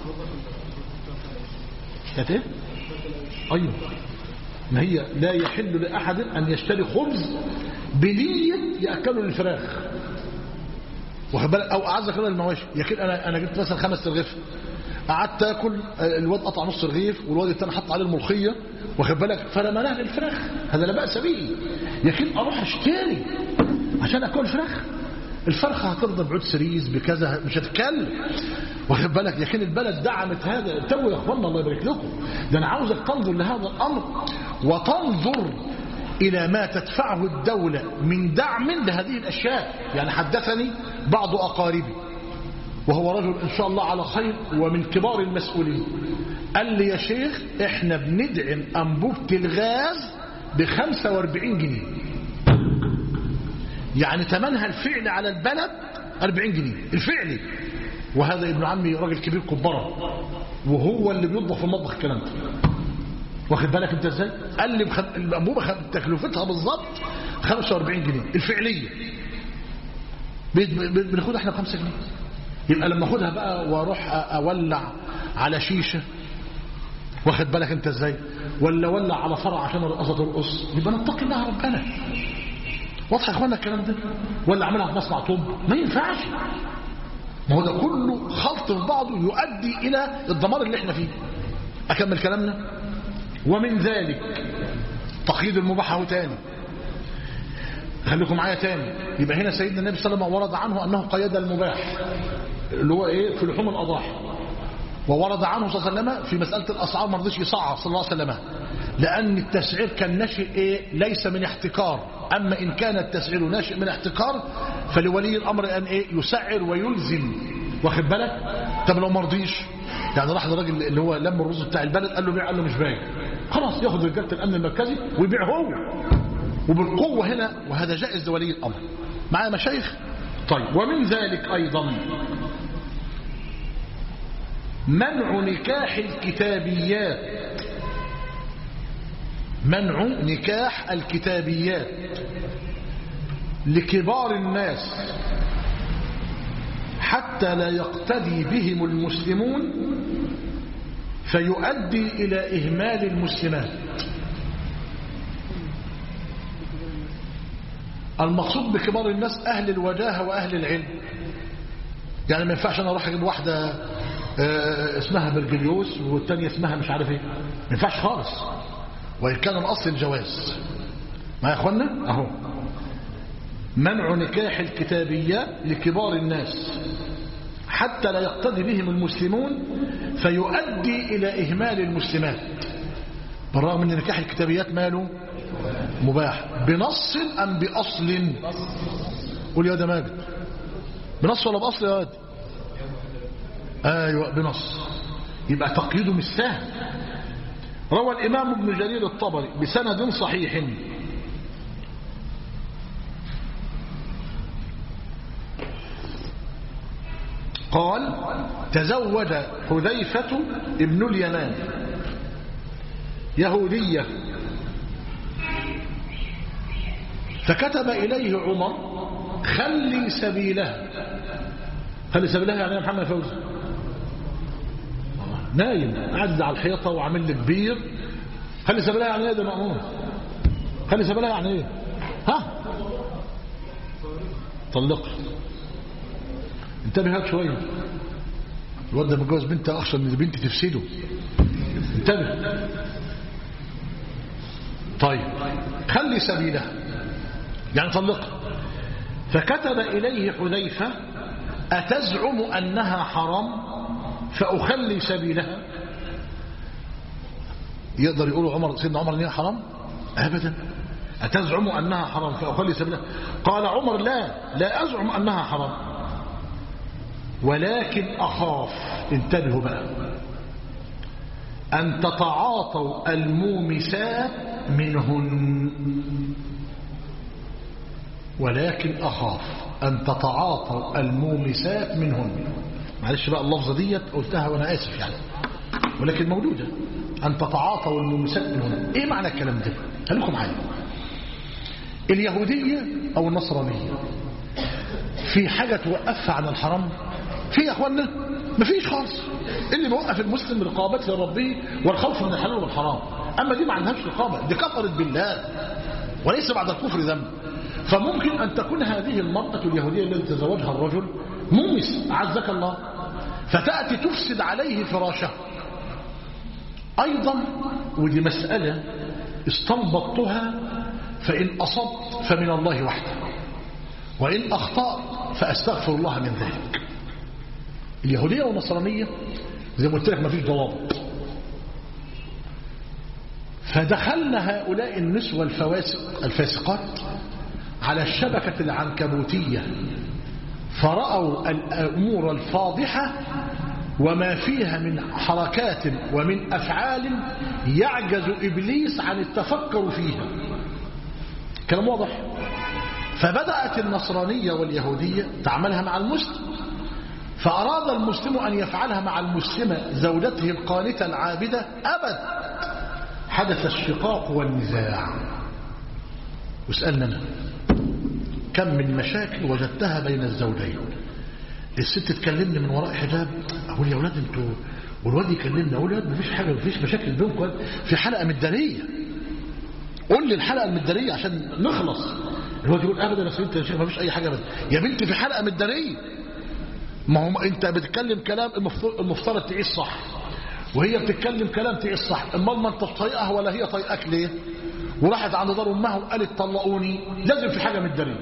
كانت ايه ايوه ما هي لا يحل لاحد ان يشتري خبز بنيه ياكله للفراخ واخد بالك او اعزك الله المواشي ياكل انا انا جبت مثلا خمس رغيف قعدت اكل الواد قطع نص رغيف والواد الثاني حط عليه الملوخيه واخد بالك فرمناها للفراخ هذا لا باس به لكن اروح اشتري عشان اكل فراخ الفرخة هترضى بعود سريز بكذا مش هتتكلم واخد بالك لكن البلد دعمت هذا تو يا اخوانا الله يبارك لكم ده انا عاوزك تنظر لهذا الامر وتنظر الى ما تدفعه الدولة من دعم لهذه الاشياء يعني حدثني بعض اقاربي وهو رجل ان شاء الله على خير ومن كبار المسؤولين قال لي يا شيخ احنا بندعم انبوبة الغاز ب 45 جنيه يعني ثمنها الفعلي على البلد 40 جنيه الفعلي وهذا ابن عمي راجل كبير كبره وهو اللي بيطبخ في المطبخ الكلام ده واخد بالك انت ازاي قال لي بخ... الانبوبه خ... تكلفتها بالظبط 45 جنيه الفعليه بت- ب- بناخدها احنا ب 5 جنيه يبقى لما اخدها بقى واروح أ- اولع على شيشه واخد بالك انت ازاي ولا ولع على فرع عشان الرقصه ترقص يبقى نتقي الله ربنا واضح يا اخوانا الكلام ده ولا عاملها في مصنع طب ما ينفعش ما هو ده كله خلط في بعضه يؤدي الى الدمار اللي احنا فيه اكمل كلامنا ومن ذلك تقييد المباح اهو تاني خليكم معايا تاني يبقى هنا سيدنا النبي صلى الله عليه وسلم ورد عنه انه قيد المباح اللي هو ايه في لحوم الاضاحي وورد عنه صلى الله عليه وسلم في مسألة الأسعار ما رضيش يصعب صلى الله عليه وسلم لأن التسعير كان ناشئ إيه ليس من احتكار أما إن كان التسعير ناشئ من احتكار فلولي الأمر أن إيه يسعر ويلزم واخد بالك طب لو ما رضيش يعني راح للراجل اللي هو لم الرز بتاع البلد قال له بيع قال له مش بايع خلاص ياخد رجاله الامن المركزي ويبيع هو وبالقوه هنا وهذا جائز لولي الامر معايا مشايخ طيب ومن ذلك ايضا منع نكاح الكتابيات منع نكاح الكتابيات لكبار الناس حتى لا يقتدي بهم المسلمون فيؤدي إلى إهمال المسلمات المقصود بكبار الناس أهل الوجاهة وأهل العلم يعني ما ينفعش أنا أروح أجيب واحدة آه، اسمها برجليوس والتانية اسمها مش عارف ايه ما ينفعش خالص وإن كان الأصل الجواز ما يا أخوانا أهو منع نكاح الكتابيات لكبار الناس حتى لا يقتدي بهم المسلمون فيؤدي إلى إهمال المسلمات بالرغم من نكاح الكتابيات ماله مباح بنص أم بأصل قول يا ده ماجد بنص ولا بأصل يا واد أيوة بنص يبقى تقييده مش سهل روى الإمام ابن جرير الطبري بسند صحيح قال تزوج حذيفة ابن اليمان يهودية فكتب إليه عمر خلي سبيلها خلي سبيلها يعني يا محمد فوزي نايم قاعد على الحيطة وعامل لي كبير خلي سبيلها يعني ايه ده مأمون خلي سبيلها يعني ايه ها طلقها انتبه هات شوية الواد ده متجوز بنت اخشى ان البنت تفسده انتبه طيب خلي سبيلها يعني طلقها فكتب إليه حذيفة أتزعم أنها حرام فأخلي سبيلها يقدر يقول عمر سيدنا عمر أنها حرام أبدا أتزعم أنها حرام فأخلي سبيلها قال عمر لا لا أزعم أنها حرام ولكن أخاف انتبهوا بقى أن تتعاطوا المومسات منهن ولكن أخاف أن تتعاطوا المومسات منهن معلش بقى اللفظة ديت قلتها وأنا آسف يعني ولكن موجودة أن تتعاطوا المومسات منهن إيه معنى الكلام ده خليكم معايا اليهودية أو النصرانية في حاجة توقفها عن الحرام في يا أخوانا مفيش خالص اللي بيوقف المسلم رقابته لربه والخوف من الحلال والحرام أما دي ما عندهاش رقابة دي كفرت بالله وليس بعد الكفر ذنب فممكن أن تكون هذه المرأة اليهودية التي تزوجها الرجل مومس أعزك الله فتأتي تفسد عليه فراشه أيضا ودي مسألة استنبطتها فإن أصبت فمن الله وحده وإن أخطأ فأستغفر الله من ذلك اليهودية والنصرانية زي ما قلت لك ما فيش ضوابط فدخلنا هؤلاء النسوة الفواسق الفاسقات على الشبكة العنكبوتية فرأوا الأمور الفاضحة وما فيها من حركات ومن أفعال يعجز إبليس عن التفكر فيها كلام واضح فبدأت النصرانية واليهودية تعملها مع المسلم فأراد المسلم أن يفعلها مع المسلمة زوجته القانتة العابدة أبد حدث الشقاق والنزاع واسألنا أنا كم من مشاكل وجدتها بين الزوجين الست تكلمني من وراء حجاب أقول يا أولاد أنتوا والواد يكلمني أقول يا أولاد مفيش حاجة مفيش مشاكل بينكم في حلقة مدارية قول لي الحلقة المدارية عشان نخلص الواد يقول أبدا يا سيدي يا شيخ مفيش أي حاجة بس يا بنتي في حلقة مدارية ما هو انت بتتكلم كلام المفترض, المفترض تعيش صح وهي بتتكلم كلام تعيش صح امال ما انت طايقها ولا هي طايقاك ليه وراحت عند دار امها وقالت طلقوني لازم في حاجه من الدليل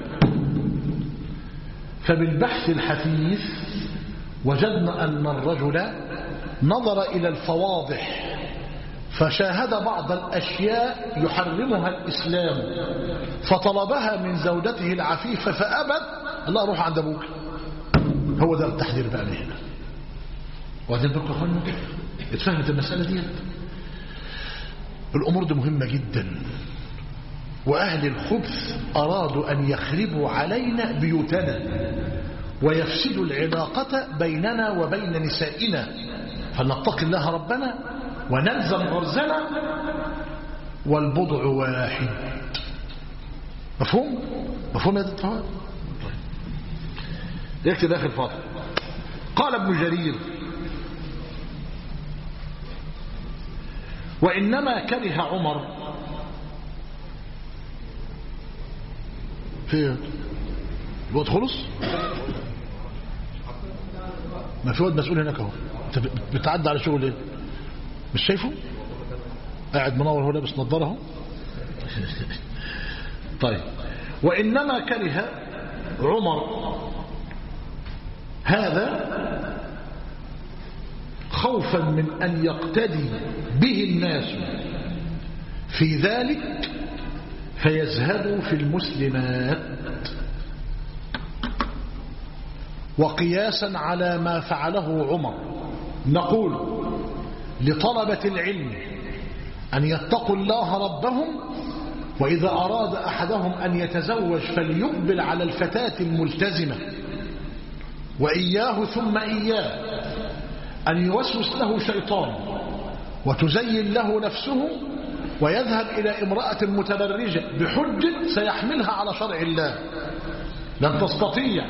فبالبحث الحثيث وجدنا ان الرجل نظر الى الفواضح فشاهد بعض الاشياء يحرمها الاسلام فطلبها من زوجته العفيفه فابت الله روح عند ابوك هو ده التحذير بقى من هنا وبعدين بقى اخوانا اتفهمت المسألة دي الأمور دي مهمة جدا وأهل الخبث أرادوا أن يخربوا علينا بيوتنا ويفسدوا العلاقة بيننا وبين نسائنا فلنتقي الله ربنا ونلزم غرزنا والبضع واحد مفهوم؟ مفهوم يا دكتور؟ يكتب آخر فاضل قال ابن جرير وإنما كره عمر في الوقت خلص ما في واد مسؤول هناك اهو انت بتعدي على شغل ايه مش شايفه قاعد منور هو لابس نظاره اهو طيب وانما كره عمر هذا خوفا من أن يقتدي به الناس في ذلك فيزهدوا في المسلمات وقياسا على ما فعله عمر نقول لطلبة العلم أن يتقوا الله ربهم وإذا أراد أحدهم أن يتزوج فليقبل على الفتاة الملتزمة وإياه ثم إياه أن يوسوس له شيطان وتزين له نفسه ويذهب إلى امرأة متبرجة بحجة سيحملها على شرع الله لن تستطيع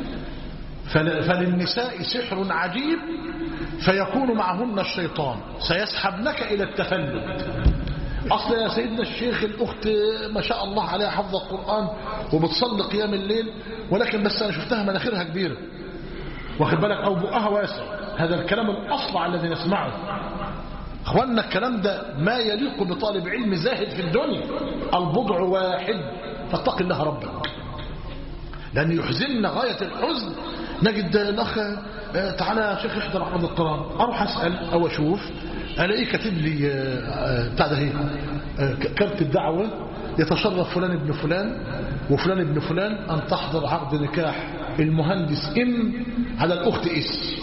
فللنساء سحر عجيب فيكون معهن الشيطان سيسحبنك إلى التفلت أصل يا سيدنا الشيخ الأخت ما شاء الله عليها حفظ القرآن وبتصلي قيام الليل ولكن بس أنا شفتها مناخيرها كبيرة واخد بالك أو بقها واسع هذا الكلام الأصلع الذي نسمعه اخوانا الكلام ده ما يليق بطالب علم زاهد في الدنيا البضع واحد فاتق الله ربك لأن يحزننا غاية الحزن نجد الأخ تعالى يا شيخ احضر عقد القرآن أروح أسأل أو أشوف ألاقيه كاتب لي بتاع ده كارت الدعوة يتشرف فلان ابن فلان وفلان ابن فلان أن تحضر عقد نكاح المهندس إم على الأخت إس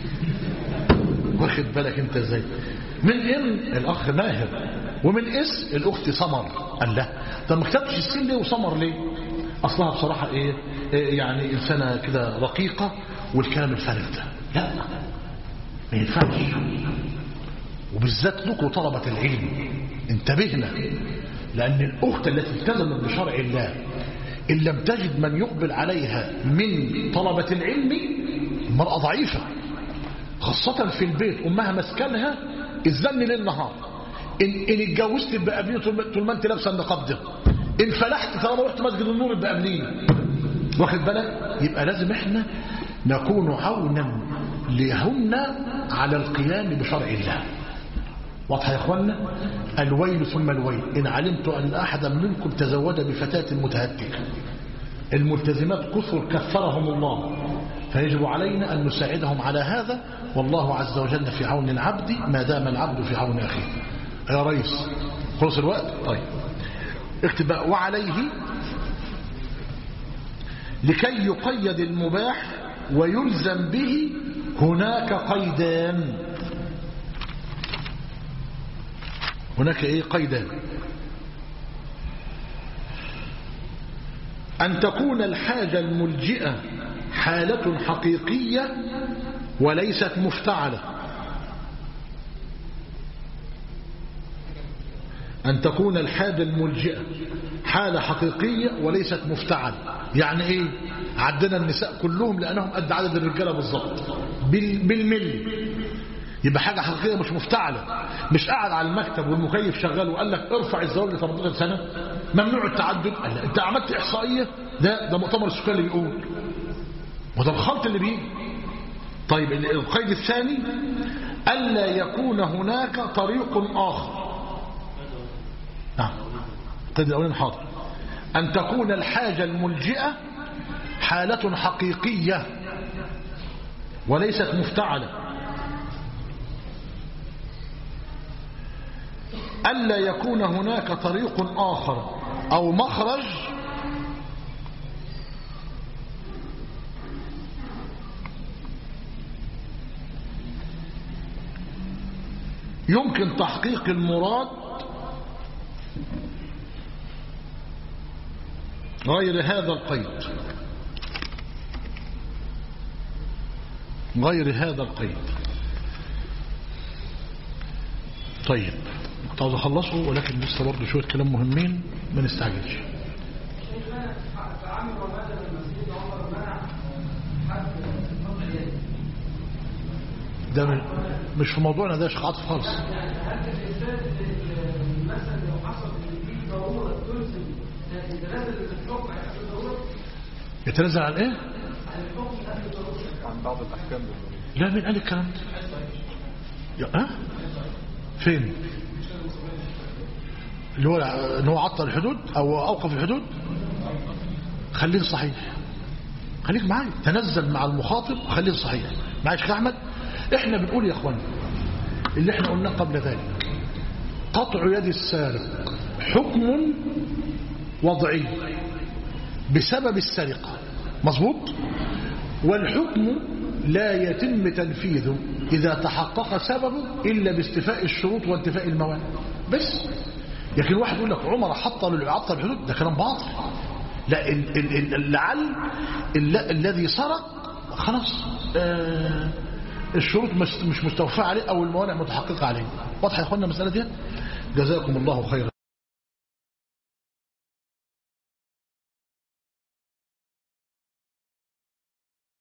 واخد بالك انت ازاي من ام الاخ ماهر ومن اس الاخت سمر قال لا طب ما كتبتش السين ليه وسمر ليه اصلها بصراحه ايه, إيه يعني انسانه كده رقيقه والكلام الفارغ ده لا ما ينفعش وبالذات لكم طلبه العلم انتبهنا لان الاخت التي التزمت بشرع الله ان لم تجد من يقبل عليها من طلبه العلم المراه ضعيفه خاصة في البيت أمها مسكنها الزن ليل نهار إن, إن اتجوزت يبقى قبليه طول ما أنت لابسه النقاب ده إن فلحت طالما رحت مسجد النور يبقى قبليه واخد بالك يبقى لازم إحنا نكون عونا لهن على القيام بشرع الله واضح يا اخوانا الويل ثم الويل إن علمت أن أحدا منكم تزوج بفتاة متهتكة الملتزمات كثر كفرهم الله فيجب علينا أن نساعدهم على هذا والله عز وجل في عون العبد ما دام العبد في عون أخيه يا ريس خلص الوقت طيب اكتب بقى وعليه لكي يقيد المباح ويلزم به هناك قيدان هناك ايه قيدان أن تكون الحاجة الملجئة حالة حقيقية وليست مفتعلة أن تكون الحاجة الملجئة حالة حقيقية وليست مفتعلة يعني إيه عدنا النساء كلهم لأنهم قد عدد الرجالة بالضبط بال- بالملي يبقى حاجة حقيقية مش مفتعلة مش قاعد على المكتب والمكيف شغال وقال لك ارفع الزواج ل 18 سنة ممنوع التعدد قال لا، انت عملت إحصائية ده ده مؤتمر السكان اللي بيقول وده الخلط اللي بيجي طيب ال- القيد الثاني ألا يكون هناك طريق آخر نعم القيد الأولاني حاضر أن تكون الحاجة الملجئة حالة حقيقية وليست مفتعلة ألا يكون هناك طريق آخر أو مخرج يمكن تحقيق المراد غير هذا القيد غير هذا القيد طيب كنت عاوز اخلصه ولكن لسه برضه شويه كلام مهمين ما نستعجلش ده م- مش في موضوعنا ده يا شيخ عاطف خالص يتنزل على ايه عن بعض الأحكام بالضرورة لا مين قال الكلام ده يا ها فين اللي هو ان هو عطل الحدود او اوقف الحدود خليه صحيح خليك معايا تنزل مع المخاطب خليه صحيح معايا يا شيخ احمد احنا بنقول يا اخوانا اللي احنا قلناه قبل ذلك قطع يد السارق حكم وضعي بسبب السرقة مظبوط والحكم لا يتم تنفيذه إذا تحقق سببه إلا باستفاء الشروط وانتفاء الموانع بس لكن واحد يقول لك عمر حط له يعطل الحدود ده كلام باطل لا ال- ال- ال- لعل ال- الذي سرق خلاص آه الشروط مش مش مستوفاه عليه او الموانع متحققه عليه واضحه يا اخوانا المساله دي جزاكم الله خيرا